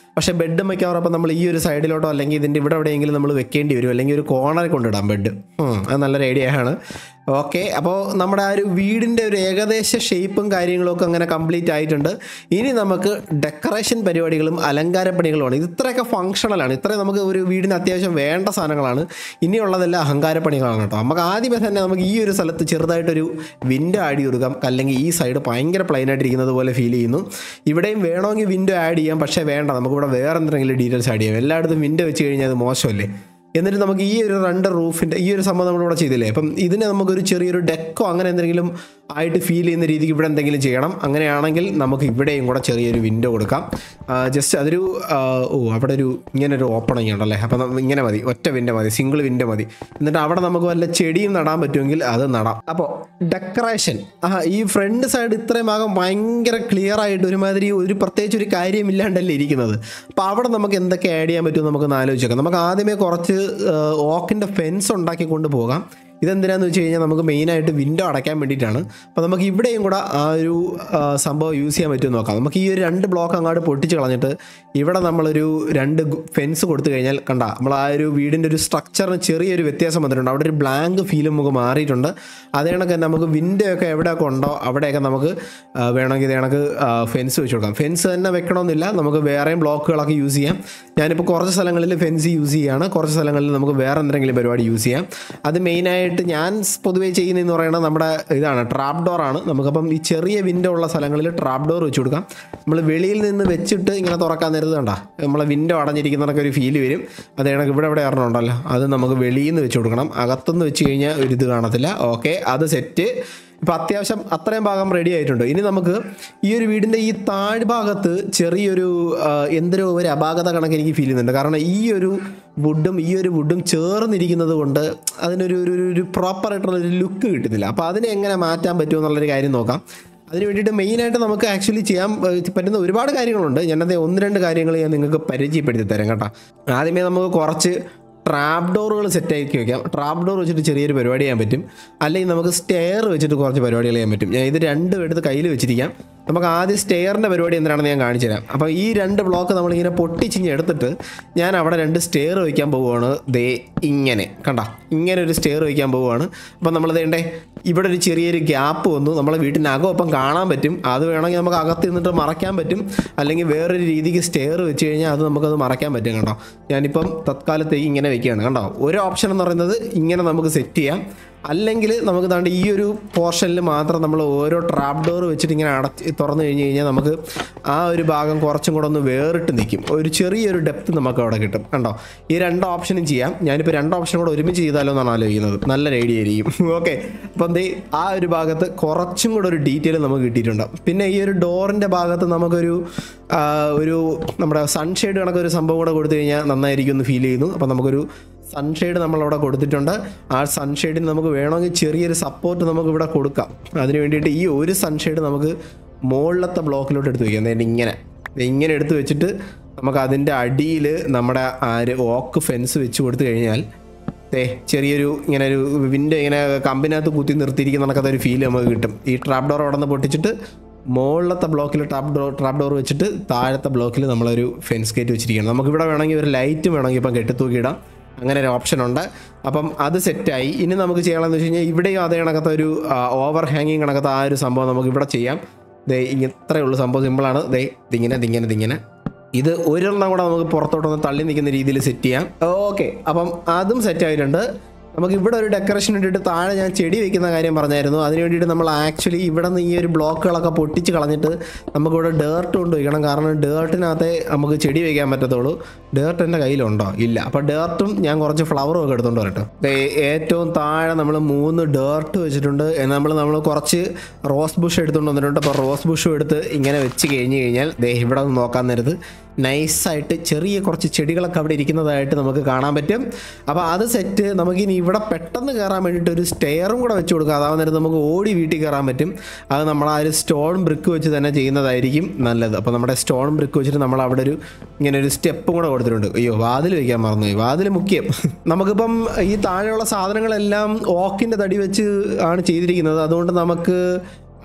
പക്ഷേ ബെഡ് മിക്കവാറും നമ്മൾ ഈ ഒരു സൈഡിലോട്ടോ അല്ലെങ്കിൽ ഇതിൻ്റെ ഇവിടെ എവിടെയെങ്കിലും നമ്മൾ വെക്കേണ്ടി വരും അല്ലെങ്കിൽ ഒരു കോർണറിൽ കൊണ്ടിടാം ബെഡ് അത് നല്ലൊരു ഐഡിയ ആണ് ഓക്കെ അപ്പോൾ നമ്മുടെ ആ ഒരു വീടിൻ്റെ ഒരു ഏകദേശ ഷേപ്പും കാര്യങ്ങളും ഒക്കെ അങ്ങനെ കംപ്ലീറ്റ് ആയിട്ടുണ്ട് ഇനി നമുക്ക് ഡെക്കറേഷൻ പരിപാടികളും അലങ്കാരപ്പണികളുമാണ് ഇത് ഇത്രയൊക്കെ ഫങ്ഷണലാണ് ഇത്രയും നമുക്ക് ഒരു വീടിന് അത്യാവശ്യം വേണ്ട സാധനങ്ങളാണ് ഇനിയുള്ളതെല്ലാം അഹങ്കാരപ്പണികളാണ് കേട്ടോ നമുക്ക് ആദ്യമേ തന്നെ നമുക്ക് ഈ ഒരു സ്ഥലത്ത് ചെറുതായിട്ടൊരു വിൻഡോ ആഡ് ചെയ്ത് കൊടുക്കാം അല്ലെങ്കിൽ ഈ സൈഡ് ഭയങ്കര പ്ലെയിൻ ആയിട്ടിരിക്കുന്നത് പോലെ ഫീൽ ചെയ്യുന്നു ഇവിടെയും വേണമെങ്കിൽ വിൻഡോ ആഡ് ചെയ്യാം പക്ഷേ വേണ്ട നമുക്കിവിടെ വേറെ എന്തെങ്കിലും ഡീറ്റെയിൽസ് ആഡ് ചെയ്യാം എല്ലായിടത്തും വിൻഡോ വെച്ച് കഴിഞ്ഞാൽ അത് മോശമല്ലേ എന്നിട്ട് നമുക്ക് ഈ ഒരു രണ്ട് റൂഫിൻ്റെ ഈ ഒരു സംഭവം നമ്മളിവിടെ ചെയ്തില്ലേ അപ്പം ഇതിന് നമുക്കൊരു ചെറിയൊരു ഡെക്കോ അങ്ങനെ എന്തെങ്കിലും ആയിട്ട് ഫീൽ ചെയ്യുന്ന രീതിക്ക് ഇവിടെ എന്തെങ്കിലും ചെയ്യണം അങ്ങനെയാണെങ്കിൽ നമുക്ക് ഇവിടെയും കൂടെ ചെറിയൊരു വിൻഡോ കൊടുക്കാം ജസ്റ്റ് അതൊരു ആ, ഓ അവിടെ ഒരു ഇങ്ങനെ ഒരു ഓപ്പണിങ് ഉണ്ടല്ലേ അപ്പം നമ്മ- ഇങ്ങനെ മതി ഒറ്റ വിൻഡോ മതി സിംഗിൾ വിൻഡോ മതി എന്നിട്ട് അവിടെ നമുക്ക് വല്ല ചെടിയും നടാൻ പറ്റുമെങ്കിൽ അത് നടാം അപ്പോൾ ഡെക്കറേഷൻ ആ ഈ ഫ്രണ്ട് സൈഡ് ഇത്രയും ഭാഗം ഭയങ്കര ക്ലിയർ ആയിട്ട് ഒരുമാതിരി ഒരു പ്രത്യേകിച്ച് ഒരു കാര്യമില്ലാണ്ടല്ലേ ഇരിക്കുന്നത് അപ്പോൾ അവിടെ നമുക്ക് എന്തൊക്കെ ആഡ് ചെയ്യാൻ പറ്റും നമുക്ക് ആലോചിച്ചേക്കാം നമുക്ക് ആദ്യമേ കുറച്ച് ഓക്കിൻ്റെ ഫെൻസ് ഉണ്ടാക്കി കൊണ്ടുപോകാം ഇതെന്തിനാന്ന് വെച്ച് കഴിഞ്ഞാൽ നമുക്ക് മെയിനായിട്ട് വിൻഡോ അടയ്ക്കാൻ വേണ്ടിയിട്ടാണ് അപ്പോൾ നമുക്ക് ഇവിടെയും കൂടെ ആ ഒരു ആ, സംഭവം യൂസ് ചെയ്യാൻ പറ്റുമെന്ന് നോക്കാം നമുക്ക് ഈ ഒരു രണ്ട് ബ്ലോക്ക് അങ്ങോട്ട് പൊട്ടിച്ച് കളഞ്ഞിട്ട് ഇവിടെ നമ്മളൊരു രണ്ട് ഫെൻസ് കൊടുത്തു കഴിഞ്ഞാൽ കണ്ട നമ്മൾ ആ ഒരു വീടിൻ്റെ ഒരു സ്ട്രക്ചറിന് ചെറിയൊരു വ്യത്യാസം വന്നിട്ടുണ്ട് അവിടെ ഒരു ബ്ലാങ്ക് ഫീൽ നമുക്ക് മാറിയിട്ടുണ്ട് അതേ കണക്ക് തന്നെ നമുക്ക് വിൻഡോ ഒക്കെ എവിടെയൊക്കെ ഉണ്ടോ അവിടെയൊക്കെ നമുക്ക് ആ, വേണമെങ്കിൽ ഇത് കണക്ക് ഫെൻസ് വെച്ച് കൊടുക്കാം ഫെൻസ് തന്നെ വെക്കണമെന്നില്ല നമുക്ക് വേറെയും ബ്ലോക്കുകളൊക്കെ യൂസ് ചെയ്യാം ഞാനിപ്പോൾ കുറച്ച് സ്ഥലങ്ങളിൽ ഫെൻസ് യൂസ് ചെയ്യുകയാണ് കുറച്ച് സ്ഥലങ്ങളിൽ നമുക്ക് വേറെ എന്തെങ്കിലും പരിപാടി യൂസ് ചെയ്യാം അത് മെയിനായിട്ട് ഞാൻ പൊതുവേ ചെയ്യുന്നതെന്ന് പറയുന്നത് നമ്മുടെ ഇതാണ് ട്രാപ്പ് ഡോർ ആണ് നമുക്കപ്പം ഈ ചെറിയ വിൻഡോ ഉള്ള സ്ഥലങ്ങളിൽ ട്രാപ്പ് ഡോർ വെച്ച് കൊടുക്കാം നമ്മൾ വെളിയിൽ നിന്ന് വെച്ചിട്ട് ഇങ്ങനെ തുറക്കാൻ നേരത്ത് കണ്ട നമ്മളെ വിൻഡോ അടഞ്ഞിരിക്കുന്നതൊക്കെ ഒരു ഫീല് വരും അത് കണക്ക് ഇവിടെ ഇവിടെ ഒരെണ്ണം ഉണ്ടല്ലോ അത് നമുക്ക് വെളിയിൽ നിന്ന് വെച്ച് കൊടുക്കണം അകത്തുനിന്ന് വെച്ച് കഴിഞ്ഞാൽ ഒരു ഇത് കാണത്തില്ല ഓക്കെ അത് സെറ്റ് ഇപ്പം അത്യാവശ്യം അത്രയും ഭാഗം റെഡി ആയിട്ടുണ്ട് ഇനി നമുക്ക് ഈ ഒരു വീടിൻ്റെ ഈ താഴ്ഭാഗത്ത് ചെറിയൊരു ആ, എന്തൊരു ഒരു അപാകത കണക്ക് എനിക്ക് ഫീൽ ചെയ്യുന്നുണ്ട് കാരണം ഈ ഒരു വുഡും ഈ ഒരു വുഡും ചേർന്നിരിക്കുന്നത് കൊണ്ട് അതിനൊരു ഒരു ഒരു- ഒരു പ്രോപ്പർ ആയിട്ടുള്ള ഒരു ലുക്ക് കിട്ടുന്നില്ല അപ്പോൾ അതിനെ എങ്ങനെ മാറ്റാൻ പറ്റുമോ എന്നുള്ളൊരു കാര്യം നോക്കാം അതിന് വേണ്ടിയിട്ട് മെയിനായിട്ട് നമുക്ക് ആക്ച്വലി ചെയ്യാൻ ഏഹ്, പറ്റുന്ന ഒരുപാട് കാര്യങ്ങളുണ്ട് ഞാനത് ഒന്ന് രണ്ട് കാര്യങ്ങൾ ഞാൻ നിങ്ങൾക്ക് പരിചയപ്പെടുത്തി തരാം കേട്ടോ ആദ്യമേ നമുക്ക് കുറച്ച് ട്രാപ്പ് ഡോറുകൾ സെറ്റ് ആക്കി വെക്കാം ട്രാപ്പ് ഡോർ വെച്ചിട്ട് ചെറിയൊരു പരിപാടി ചെയ്യാൻ പറ്റും അല്ലെങ്കിൽ നമുക്ക് സ്റ്റെയർ വെച്ചിട്ട് കുറച്ച് പരിപാടികൾ ചെയ്യാൻ പറ്റും ഞാൻ ഇത് രണ്ടും എടുത്ത് കയ്യിൽ വെച്ചിരിക്കാം നമുക്ക് ആദ്യം സ്റ്റെയറിൻ്റെ പരിപാടി എന്തിനാണെന്ന് ഞാൻ കാണിച്ചു തരാം അപ്പോൾ ഈ രണ്ട് ബ്ലോക്ക് നമ്മളിങ്ങനെ പൊട്ടിച്ചിഞ്ഞ് എടുത്തിട്ട് ഞാൻ അവിടെ രണ്ട് സ്റ്റെയർ വയ്ക്കാൻ പോവുകയാണ് ദേ ഇങ്ങനെ കണ്ട ഇങ്ങനെ ഒരു സ്റ്റെയർ വയ്ക്കാൻ പോവുകയാണ് അപ്പം നമ്മൾ വേണ്ടേ ഇവിടെ ഒരു ചെറിയൊരു ഗ്യാപ്പ് വന്നു നമ്മളെ വീട്ടിനകം ഒപ്പം കാണാൻ പറ്റും അത് വേണമെങ്കിൽ നമുക്ക് അകത്ത് നിന്നിട്ട് മറയ്ക്കാൻ പറ്റും അല്ലെങ്കിൽ വേറൊരു രീതിക്ക് സ്റ്റെയർ വെച്ച് കഴിഞ്ഞാൽ അത് നമുക്കത് മറയ്ക്കാൻ പറ്റും കണ്ടോ ഞാനിപ്പം തത്കാലത്തേക്ക് ഇങ്ങനെ വെക്കുകയാണ് കണ്ടോ ഒരു ഓപ്ഷൻ എന്ന് പറയുന്നത് ഇങ്ങനെ നമുക്ക് സെറ്റ് ചെയ്യാം അല്ലെങ്കിൽ നമുക്ക് ദാണ്ട് ഈ ഒരു പോർഷനിൽ മാത്രം നമ്മൾ ഓരോ ട്രാപ്പ് ഡോർ വെച്ചിട്ട് ഇങ്ങനെ അടച്ച് തുറന്നു കഴിഞ്ഞ് കഴിഞ്ഞാൽ നമുക്ക് ആ ഒരു ഭാഗം കുറച്ചും കൂടെ ഒന്ന് വേറിട്ട് നിൽക്കും ഒരു ചെറിയൊരു ഡെപ്ത് നമുക്ക് അവിടെ കിട്ടും കണ്ടോ ഈ രണ്ട് ഓപ്ഷനും ചെയ്യാം ഞാനിപ്പോൾ രണ്ട് ഓപ്ഷനും കൂടെ ഒരുമിച്ച് ചെയ്താലോ എന്നാണ് ആലോചിക്കുന്നത് നല്ലൊരു ഐഡിയ ആയിരിക്കും ഓക്കെ അപ്പം ദേ ആ ഒരു ഭാഗത്ത് കുറച്ചും കൂടെ ഒരു ഡീറ്റെയിൽ നമുക്ക് കിട്ടിയിട്ടുണ്ട് പിന്നെ ഈ ഒരു ഡോറിൻ്റെ ഭാഗത്ത് നമുക്കൊരു ആ, ഒരു നമ്മുടെ സൺഷെയ്ഡ് കണക്കൊരു സംഭവം കൂടെ കൊടുത്തു കഴിഞ്ഞാൽ നന്നായിരിക്കും എന്ന് ഫീൽ ചെയ്യുന്നു അപ്പം നമുക്കൊരു സൺഷെയ്ഡ് നമ്മളവിടെ കൊടുത്തിട്ടുണ്ട് ആ സൺഷെയ്ഡിന് നമുക്ക് വേണമെങ്കിൽ ചെറിയൊരു സപ്പോർട്ട് നമുക്ക് ഇവിടെ കൊടുക്കാം അതിന് വേണ്ടിയിട്ട് ഈ ഒരു സൺഷെയ്ഡ് നമുക്ക് മുകളിലത്തെ ബ്ലോക്കിലോട്ട് എടുത്ത് വയ്ക്കാം അതായത് ഇങ്ങനെ ദേ ഇങ്ങനെ എടുത്ത് വെച്ചിട്ട് നമുക്ക് അതിൻ്റെ അടിയിൽ നമ്മുടെ ആ ഒരു ഓക്ക് ഫെൻസ് വെച്ച് കൊടുത്തു കഴിഞ്ഞാൽ ദേ ചെറിയൊരു ഇങ്ങനെ ഒരു വിൻഡോ ഇങ്ങനെ കമ്പിനകത്ത് കുത്തി നിർത്തിയിരിക്കുന്ന കണക്കത്തെ ഒരു ഫീൽ നമുക്ക് കിട്ടും ഈ ട്രാപ്പ് ഡോർ അവിടെ നിന്ന് പൊട്ടിച്ചിട്ട് മുകളിലത്തെ ബ്ലോക്കിൽ ട്രാപ്പ് ഡോർ ട്രാപ്പ് ഡോർ വെച്ചിട്ട് താഴത്തെ ബ്ലോക്കിൽ നമ്മളൊരു ഫെൻസ് ഗേറ്റ് വെച്ചിരിക്കണം നമുക്കിവിടെ വേണമെങ്കിൽ ഒരു ലൈറ്റ് വേണമെങ്കിൽ ഇപ്പം കെട്ടിത്തൂക്കിയിടാം അങ്ങനെ ഒരു ഓപ്ഷൻ ഉണ്ട് അപ്പം അത് സെറ്റായി ഇനി നമുക്ക് ചെയ്യണമെന്ന് വെച്ച് കഴിഞ്ഞാൽ ഇവിടെയും അതേ കണക്കത്തെ ഒരു ഓവർ ഹാങ്ങിങ് കണക്കത്തെ ആ ഒരു സംഭവം നമുക്ക് ഇവിടെ ചെയ്യാം ദേ ഇങ്ങ- ഇത്രയേ ഉള്ളൂ സംഭവം സിമ്പിളാണ് ദേ ഇതിങ്ങനെ ഇതിങ്ങനെ ഇതിങ്ങനെ ഇത് ഒരെണ്ണം കൂടെ നമുക്ക് പുറത്തോട്ടൊന്ന് തള്ളി നിൽക്കുന്ന രീതിയിൽ സെറ്റ് ചെയ്യാം ഓക്കെ അപ്പം അതും സെറ്റ് ആയിട്ടുണ്ട് നമുക്ക് ഇവിടെ ഒരു ഡെക്കറേഷൻ ഇട്ടിട്ട് താഴെ ഞാൻ ചെടി വെക്കുന്ന കാര്യം പറഞ്ഞായിരുന്നു അതിന് വേണ്ടിയിട്ട് നമ്മൾ ആക്ച്വലി ഇവിടെ നിന്ന് ഈ ഒരു ബ്ലോക്കുകളൊക്കെ പൊട്ടിച്ച് കളഞ്ഞിട്ട് നമുക്കിവിടെ ഡേർട്ട് കൊണ്ട് വയ്ക്കണം കാരണം ഡേർട്ടിനകത്തെ നമുക്ക് ചെടി വെക്കാൻ പറ്റത്തുള്ളൂ ഡേർട്ട് എൻ്റെ കയ്യിലുണ്ടോ ഇല്ല അപ്പോൾ ഡേർട്ടും ഞാൻ കുറച്ച് ഫ്ലവറും ഒക്കെ എടുത്തുകൊണ്ട് വരട്ടെ ദേ ഏറ്റവും താഴെ നമ്മൾ മൂന്ന് ഡേർട്ട് വെച്ചിട്ടുണ്ട് നമ്മൾ നമ്മൾ കുറച്ച് റോസ് ബുഷ് എടുത്തുകൊണ്ട് വന്നിട്ടുണ്ട് അപ്പോൾ റോസ് ബുഷും എടുത്ത് ഇങ്ങനെ വെച്ച് കഴിഞ്ഞ് കഴിഞ്ഞാൽ ദേ ഇവിടെ നിന്ന് നോക്കാൻ നേരത്ത് നൈസായിട്ട് ചെറിയ കുറച്ച് ചെടികളൊക്കെ അവിടെ ഇരിക്കുന്നതായിട്ട് നമുക്ക് കാണാൻ പറ്റും അപ്പോൾ അത് സെറ്റ് നമുക്കിനി ഇവിടെ പെട്ടെന്ന് കയറാൻ വേണ്ടിയിട്ട് ഒരു സ്റ്റെയറും കൂടെ വെച്ച് കൊടുക്കുക അതാവുന്ന നേരത്ത് നമുക്ക് ഓടി വീട്ടിൽ കയറാൻ പറ്റും അത് നമ്മൾ ആ ഒരു സ്റ്റോൺ ബ്രിക്ക് വെച്ച് തന്നെ ചെയ്യുന്നതായിരിക്കും നല്ലത് അപ്പോൾ നമ്മുടെ സ്റ്റോൺ ബ്രിക്ക് വെച്ചിട്ട് നമ്മൾ അവിടെ ഒരു ഇങ്ങനെ ഒരു സ്റ്റെപ്പും കൂടെ കൊടുത്തിട്ടുണ്ട് അയ്യോ വാതിൽ വയ്ക്കാൻ മറന്നുപോയി വാതിൽ മുഖ്യം നമുക്കിപ്പം ഈ താഴെയുള്ള സാധനങ്ങളെല്ലാം ഓക്കിൻ്റെ തടി വെച്ച് ആണ് ചെയ്തിരിക്കുന്നത് അതുകൊണ്ട് നമുക്ക്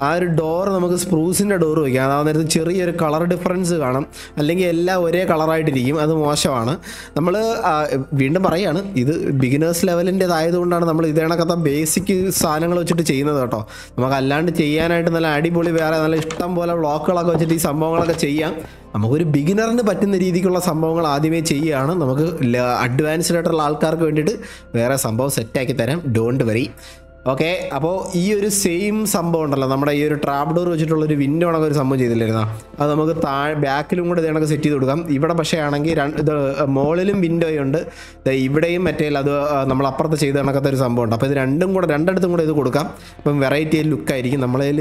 ആ ഒരു ഡോർ നമുക്ക് സ്പ്രൂസിൻ്റെ ഡോർ വയ്ക്കാം അതാ നേരത്തെ ചെറിയൊരു കളർ ഡിഫറൻസ് കാണും അല്ലെങ്കിൽ എല്ലാം ഒരേ കളറായിട്ടിരിക്കും അത് മോശമാണ് നമ്മൾ വീണ്ടും പറയാണ് ഇത് ബിഗിനേഴ്സ് ലെവലിൻ്റെതായതുകൊണ്ടാണ് നമ്മൾ ഇതേ കണക്കത്തെ ബേസിക് സാധനങ്ങൾ വെച്ചിട്ട് ചെയ്യുന്നത് കേട്ടോ നമുക്ക് അല്ലാണ്ട് ചെയ്യാനായിട്ട് നല്ല അടിപൊളി വേറെ നല്ല ഇഷ്ടം പോലെ ബ്ലോക്കുകളൊക്കെ വെച്ചിട്ട് ഈ സംഭവങ്ങളൊക്കെ ചെയ്യാം നമുക്കൊരു ബിഗിനറിന് പറ്റുന്ന രീതിക്കുള്ള സംഭവങ്ങൾ ആദ്യമേ ചെയ്യുകയാണ് നമുക്ക് അഡ്വാൻസ്ഡ് ആയിട്ടുള്ള ആൾക്കാർക്ക് വേണ്ടിയിട്ട് വേറെ സംഭവം സെറ്റാക്കി തരാം ഡോണ്ട് വരി ഓക്കെ അപ്പോൾ ഈ ഒരു സെയിം സംഭവം ഉണ്ടല്ലോ നമ്മുടെ ഈ ഒരു ട്രാപ്പ് ഡോർ വെച്ചിട്ടുള്ള ഒരു വിൻഡോ ആണെങ്കിൽ ഒരു സംഭവം ചെയ്തില്ലായിരുന്നോ അത് നമുക്ക് താഴെ ബാക്കിലും കൂടെ ഇതേണക്ക് സെറ്റ് ചെയ്ത് കൊടുക്കാം ഇവിടെ പക്ഷേ ആണെങ്കിൽ രണ്ട് ഇത് മുകളിലും വിൻഡോ ഉണ്ട് ദേ ഇവിടെയും മറ്റേ അത് നമ്മൾ അപ്പുറത്ത് ചെയ്ത് കണക്കത്തെ ഒരു സംഭവം ഉണ്ട് അപ്പോൾ ഇത് രണ്ടും കൂടെ രണ്ടിടത്തും കൂടെ ഇത് കൊടുക്കാം അപ്പം വെറൈറ്റി ലുക്കായിരിക്കും നമ്മളതിൽ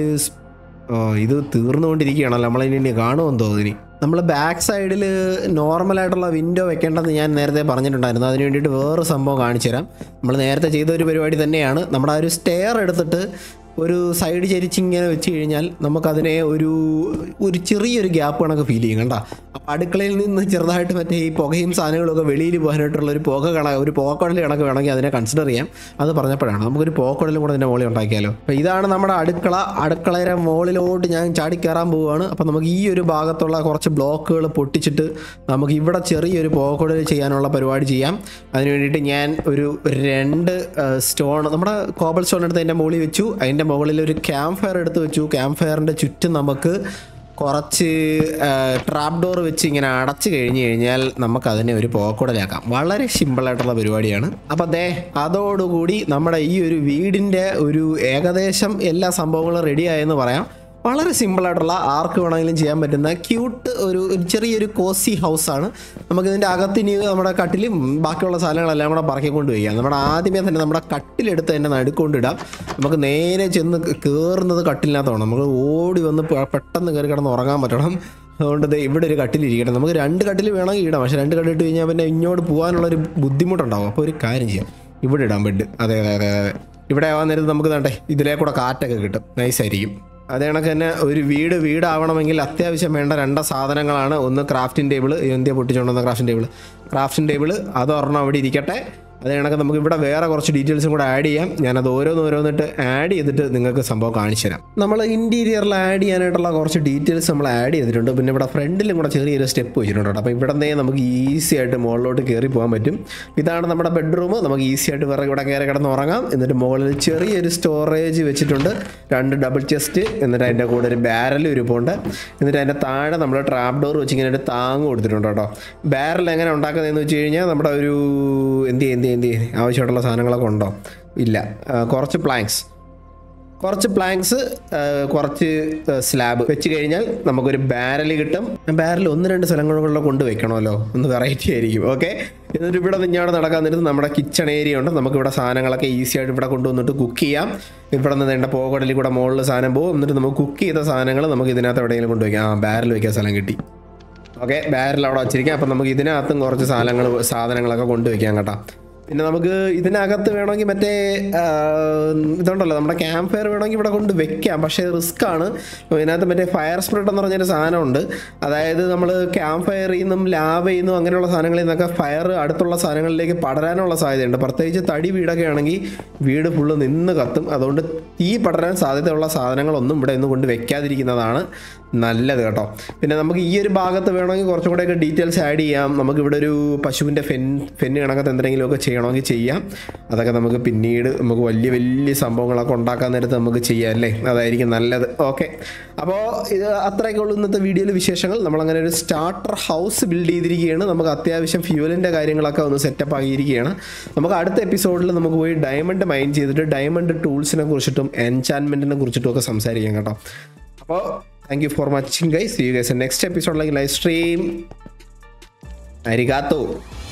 ഇത് തീർന്നുകൊണ്ടിരിക്കുകയാണല്ലോ നമ്മളിനി ഇനി കാണുമെന്ന് തോന്നി നമ്മൾ ബാക്ക് സൈഡിൽ നോർമലായിട്ടുള്ള വിൻഡോ വെക്കേണ്ടതെന്ന് ഞാൻ നേരത്തെ പറഞ്ഞിട്ടുണ്ടായിരുന്നു അതിന് വേണ്ടിയിട്ട് വേറെ സംഭവം കാണിച്ചു തരാം നമ്മൾ നേരത്തെ ചെയ്ത ഒരു പരിപാടി തന്നെയാണ് നമ്മുടെ ആ ഒരു സ്റ്റെയർ എടുത്തിട്ട് ഒരു സൈഡ് ചരിച്ച് ഇങ്ങനെ വെച്ച് കഴിഞ്ഞാൽ നമുക്കതിനെ ഒരു ഒരു ചെറിയൊരു ഗ്യാപ്പ് കണക്ക് ഫീൽ ചെയ്യും കണ്ട അപ്പം അടുക്കളയിൽ നിന്ന് ചെറുതായിട്ട് മറ്റേ ഈ പുകയും സാധനങ്ങളൊക്കെ വെളിയിൽ പോകാനായിട്ടുള്ള ഒരു പുക കണക്ക് ഒരു പോക്കടൽ കണക്ക് വേണമെങ്കിൽ അതിനെ കൺസിഡർ ചെയ്യാം അത് പറഞ്ഞപ്പോഴാണ് നമുക്കൊരു പോക്കടലും കൂടെ ഇതിൻ്റെ മുകളിൽ ഉണ്ടാക്കിയാലോ അപ്പോൾ ഇതാണ് നമ്മുടെ അടുക്കള അടുക്കളയുടെ മുകളിലോട്ട് ഞാൻ ചാടി കയറാൻ പോവുകയാണ് അപ്പം നമുക്ക് ഈ ഒരു ഭാഗത്തുള്ള കുറച്ച് ബ്ലോക്കുകൾ പൊട്ടിച്ചിട്ട് നമുക്ക് ഇവിടെ ചെറിയൊരു പോക്കടൽ ചെയ്യാനുള്ള പരിപാടി ചെയ്യാം അതിന് വേണ്ടിയിട്ട് ഞാൻ ഒരു രണ്ട് സ്റ്റോൺ നമ്മുടെ കോബൽ സ്റ്റോൺ എടുത്ത് അതിൻ്റെ മുകളിൽ വെച്ചു അതിൻ്റെ മുകളിൽ ഒരു ക്യാമ്പ് ഫയർ എടുത്ത് വെച്ചു ക്യാമ്പ് ഫയറിൻ്റെ ചുറ്റും നമുക്ക് കുറച്ച് ട്രാപ്പ് ഡോർ വെച്ച് ഇങ്ങനെ അടച്ചു കഴിഞ്ഞ് കഴിഞ്ഞാൽ നമുക്ക് അതിനെ ഒരു പോക്കുടലാക്കാം വളരെ സിമ്പിളായിട്ടുള്ള പരിപാടിയാണ് അപ്പം ദേ അതോടുകൂടി നമ്മുടെ ഈ ഒരു വീടിൻ്റെ ഒരു ഏകദേശം എല്ലാ സംഭവങ്ങളും റെഡിയായെന്ന് പറയാം വളരെ സിമ്പിളായിട്ടുള്ള ആർക്ക് വേണമെങ്കിലും ചെയ്യാൻ പറ്റുന്ന ക്യൂട്ട് ഒരു ഒരു ചെറിയൊരു കോസി ഹൗസാണ് നമുക്കിതിൻ്റെ അകത്തിന് നമ്മുടെ കട്ടിലും ബാക്കിയുള്ള സാധനങ്ങളെല്ലാം കൂടെ പറക്കിക്കൊണ്ട് വയ്ക്കാം നമ്മുടെ ആദ്യമേ തന്നെ നമ്മുടെ കട്ടിലെടുത്ത് തന്നെ നടുക്കൊണ്ടിടാം നമുക്ക് നേരെ ചെന്ന് കയറുന്നത് കട്ടിലിനകത്താണ് നമുക്ക് ഓടി വന്ന് പെ- പെട്ടെന്ന് കയറി കിടന്ന് ഉറങ്ങാൻ പറ്റണം അതുകൊണ്ട് ദേ ഇവിടെ ഒരു കട്ടിലിരിക്കണം നമുക്ക് രണ്ട് കട്ടിൽ വേണമെങ്കിൽ ഇടാം പക്ഷേ രണ്ട് കട്ടിലിട്ട് കഴിഞ്ഞാൽ പിന്നെ ഇങ്ങോട്ട് പോകാനുള്ളൊരു ബുദ്ധിമുട്ടുണ്ടാവും അപ്പോൾ ഒരു കാര്യം ചെയ്യാം ഇവിടെ ഇടാം ബെഡ് അതെ അതെ അതെ അതെ ഇവിടെ ആവാൻ നേരത്ത് നമുക്ക് തണ്ടേ ഇതിലേ കൂടെ കാറ്റൊക്കെ കിട്ടും നൈസായിരിക്കും അതേ കണക്ക് തന്നെ ഒരു വീട് വീടാവണമെങ്കിൽ അത്യാവശ്യം വേണ്ട രണ്ട് സാധനങ്ങളാണ് ഒന്ന് ക്രാഫ്റ്റിംഗ് ടേബിൾ എന്തിയാ പൊട്ടിച്ചുകൊണ്ടുവന്ന ക്രാഫ്റ്റിംഗ് ടേബിൾ ക്രാഫ്റ്റിംഗ് ടേബിൾ അത് ഒരെണ്ണം അവിടെ ഇരിക്കട്ടെ അതേ കണക്ക് നമുക്ക് ഇവിടെ വേറെ കുറച്ച് ഡീറ്റെയിൽസും കൂടെ ആഡ് ചെയ്യാം ഞാനത് ഓരോന്ന് ഓരോന്നിട്ട് ആഡ് ചെയ്തിട്ട് നിങ്ങൾക്ക് സംഭവം കാണിച്ചു തരാം നമ്മൾ ഇൻറ്റീരിയറിൽ ആഡ് ചെയ്യാനായിട്ടുള്ള കുറച്ച് ഡീറ്റെയിൽസ് നമ്മൾ ആഡ് ചെയ്തിട്ടുണ്ട് പിന്നെ ഇവിടെ ഫ്രണ്ടിലും കൂടെ ചെറിയൊരു സ്റ്റെപ്പ് വെച്ചിട്ടുണ്ട് കേട്ടോ അപ്പോൾ ഇവിടെ നിന്ന് നമുക്ക് ഈസി ആയിട്ട് മുകളിലോട്ട് കയറി പോകാൻ പറ്റും ഇതാണ് നമ്മുടെ ബെഡ്റൂം നമുക്ക് ഈസി ആയിട്ട് വേറെ ഇവിടെ കയറി കിടന്ന് ഉറങ്ങാം എന്നിട്ട് മുകളിൽ ചെറിയൊരു സ്റ്റോറേജ് വെച്ചിട്ടുണ്ട് രണ്ട് ഡബിൾ ചെസ്റ്റ് എന്നിട്ട് അതിൻ്റെ കൂടെ ഒരു ബാരൽ ഇരിപ്പുണ്ട് എന്നിട്ട് അതിൻ്റെ താഴെ നമ്മൾ ട്രാപ്പ് ഡോർ വെച്ച് ഇങ്ങനെ ഒരു താങ്ങ് കൊടുത്തിട്ടുണ്ട് കേട്ടോ ബാരൽ എങ്ങനെ ഉണ്ടാക്കുന്നതെന്ന് വെച്ച് കഴിഞ്ഞാൽ നമ്മുടെ ഒരു എന്ത് ചെയ്യും, എന്ത് ചെയ്യും, എന്ത് ചെയ്യും, ആവശ്യമായിട്ടുള്ള സാധനങ്ങളൊക്കെ ഉണ്ടോ ഇല്ല ആ, കുറച്ച് പ്ലാങ്ക്സ് കുറച്ച് പ്ലാങ്ക്സ് കുറച്ച് സ്ലാബ് വെച്ച് കഴിഞ്ഞാൽ നമുക്കൊരു ബാരൽ കിട്ടും ബാരൽ ഒന്ന് രണ്ട് സ്ഥലങ്ങളിലുള്ള കൊണ്ട് വെക്കണമല്ലോ ഒന്ന് വെറൈറ്റി ആയിരിക്കും ഓക്കെ എന്നിട്ട് ഇവിടെ നിന്നവിടെ നടക്കാൻ നേരത്ത് നമ്മുടെ കിച്ചൺ ഏരിയ ഉണ്ട് നമുക്ക് ഇവിടെ സാധനങ്ങളൊക്കെ ഈസി ആയിട്ട് ഇവിടെ കൊണ്ടുവന്നിട്ട് കുക്ക് ചെയ്യാം ഇവിടെ നിന്ന് വേണ്ട പോകടലിൽ കൂടെ മുകളിൽ സാധനം പോകും എന്നിട്ട് നമുക്ക് കുക്ക് ചെയ്ത സാധനങ്ങൾ നമുക്ക് ഇതിനകത്ത് എവിടെയെങ്കിലും കൊണ്ടുവയ്ക്കാം ആ ബാരൽ വയ്ക്കാൻ സ്ഥലം കിട്ടി ഓക്കെ ബാരൽ അവിടെ വച്ചിരിക്കാം അപ്പം നമുക്ക് ഇതിനകത്തും കുറച്ച് സാധനങ്ങൾ സാധനങ്ങളൊക്കെ കൊണ്ടുവയ്ക്കാം കേട്ടോ പിന്നെ നമുക്ക് ഇതിനകത്ത് വേണമെങ്കിൽ മറ്റേ ആ, ഇതുണ്ടല്ലോ നമ്മുടെ ക്യാമ്പ് ഫയർ വേണമെങ്കിൽ ഇവിടെ കൊണ്ട് വെക്കാം പക്ഷേ റിസ്ക് ആണ് ഇതിനകത്ത് മറ്റേ ഫയർ സ്പ്രെഡ് എന്ന് പറഞ്ഞൊരു സാധനമുണ്ട് അതായത് നമ്മൾ ക്യാമ്പ് ഫയറിൽ നിന്നും ലാവയിൽ നിന്നും അങ്ങനെയുള്ള സാധനങ്ങളിൽ നിന്നൊക്കെ ഫയർ അടുത്തുള്ള സാധനങ്ങളിലേക്ക് പടരാനുള്ള സാധ്യതയുണ്ട് പ്രത്യേകിച്ച് തടി വീടൊക്കെ ആണെങ്കിൽ വീട് ഫുള്ള് നിന്ന് കത്തും അതുകൊണ്ട് തീ പടരാൻ സാധ്യതയുള്ള സാധനങ്ങളൊന്നും ഇവിടെ ഒന്നും കൊണ്ട് വെക്കാതിരിക്കുന്നതാണ് നല്ലത് കേട്ടോ പിന്നെ നമുക്ക് ഈ ഒരു ഭാഗത്ത് വേണമെങ്കിൽ കുറച്ചും കൂടെയൊക്കെ ഡീറ്റെയിൽസ് ആഡ് ചെയ്യാം നമുക്ക് ഇവിടെ ഒരു പശുവിൻ്റെ ഫെൻ ഫെന്ന് കണക്കത്ത് എന്തെങ്കിലുമൊക്കെ ചെയ്യണമെങ്കിൽ ചെയ്യാം അതൊക്കെ നമുക്ക് പിന്നീട് നമുക്ക് വലിയ വലിയ സംഭവങ്ങളൊക്കെ ഉണ്ടാക്കാൻ നേരത്ത് നമുക്ക് ചെയ്യാം അല്ലേ അതായിരിക്കും നല്ലത് ഓക്കെ അപ്പോൾ ഇത് അത്രയൊക്കെ ഉള്ളൂ ഇന്നത്തെ വീഡിയോയിൽ വിശേഷങ്ങൾ നമ്മളങ്ങനെ ഒരു സ്റ്റാർട്ടർ ഹൗസ് ബിൽഡ് ചെയ്തിരിക്കുകയാണ് നമുക്ക് അത്യാവശ്യം ഫ്യൂവലിൻ്റെ കാര്യങ്ങളൊക്കെ ഒന്ന് സെറ്റപ്പ് ആക്കിയിരിക്കുകയാണ് നമുക്ക് അടുത്ത എപ്പിസോഡിൽ നമുക്ക് പോയി ഡയമണ്ട് മൈൻ ചെയ്തിട്ട് ഡയമണ്ട് ടൂൾസിനെ കുറിച്ചിട്ടും എൻചാൻമെൻറ്റിനെ കുറിച്ചിട്ടും ഒക്കെ സംസാരിക്കാം കേട്ടോ അപ്പോൾ thank you for watching guys you guys next എപ്പിസോഡിലേക്ക് ലൈവ് സ്ട്രീം അരികാത്തോ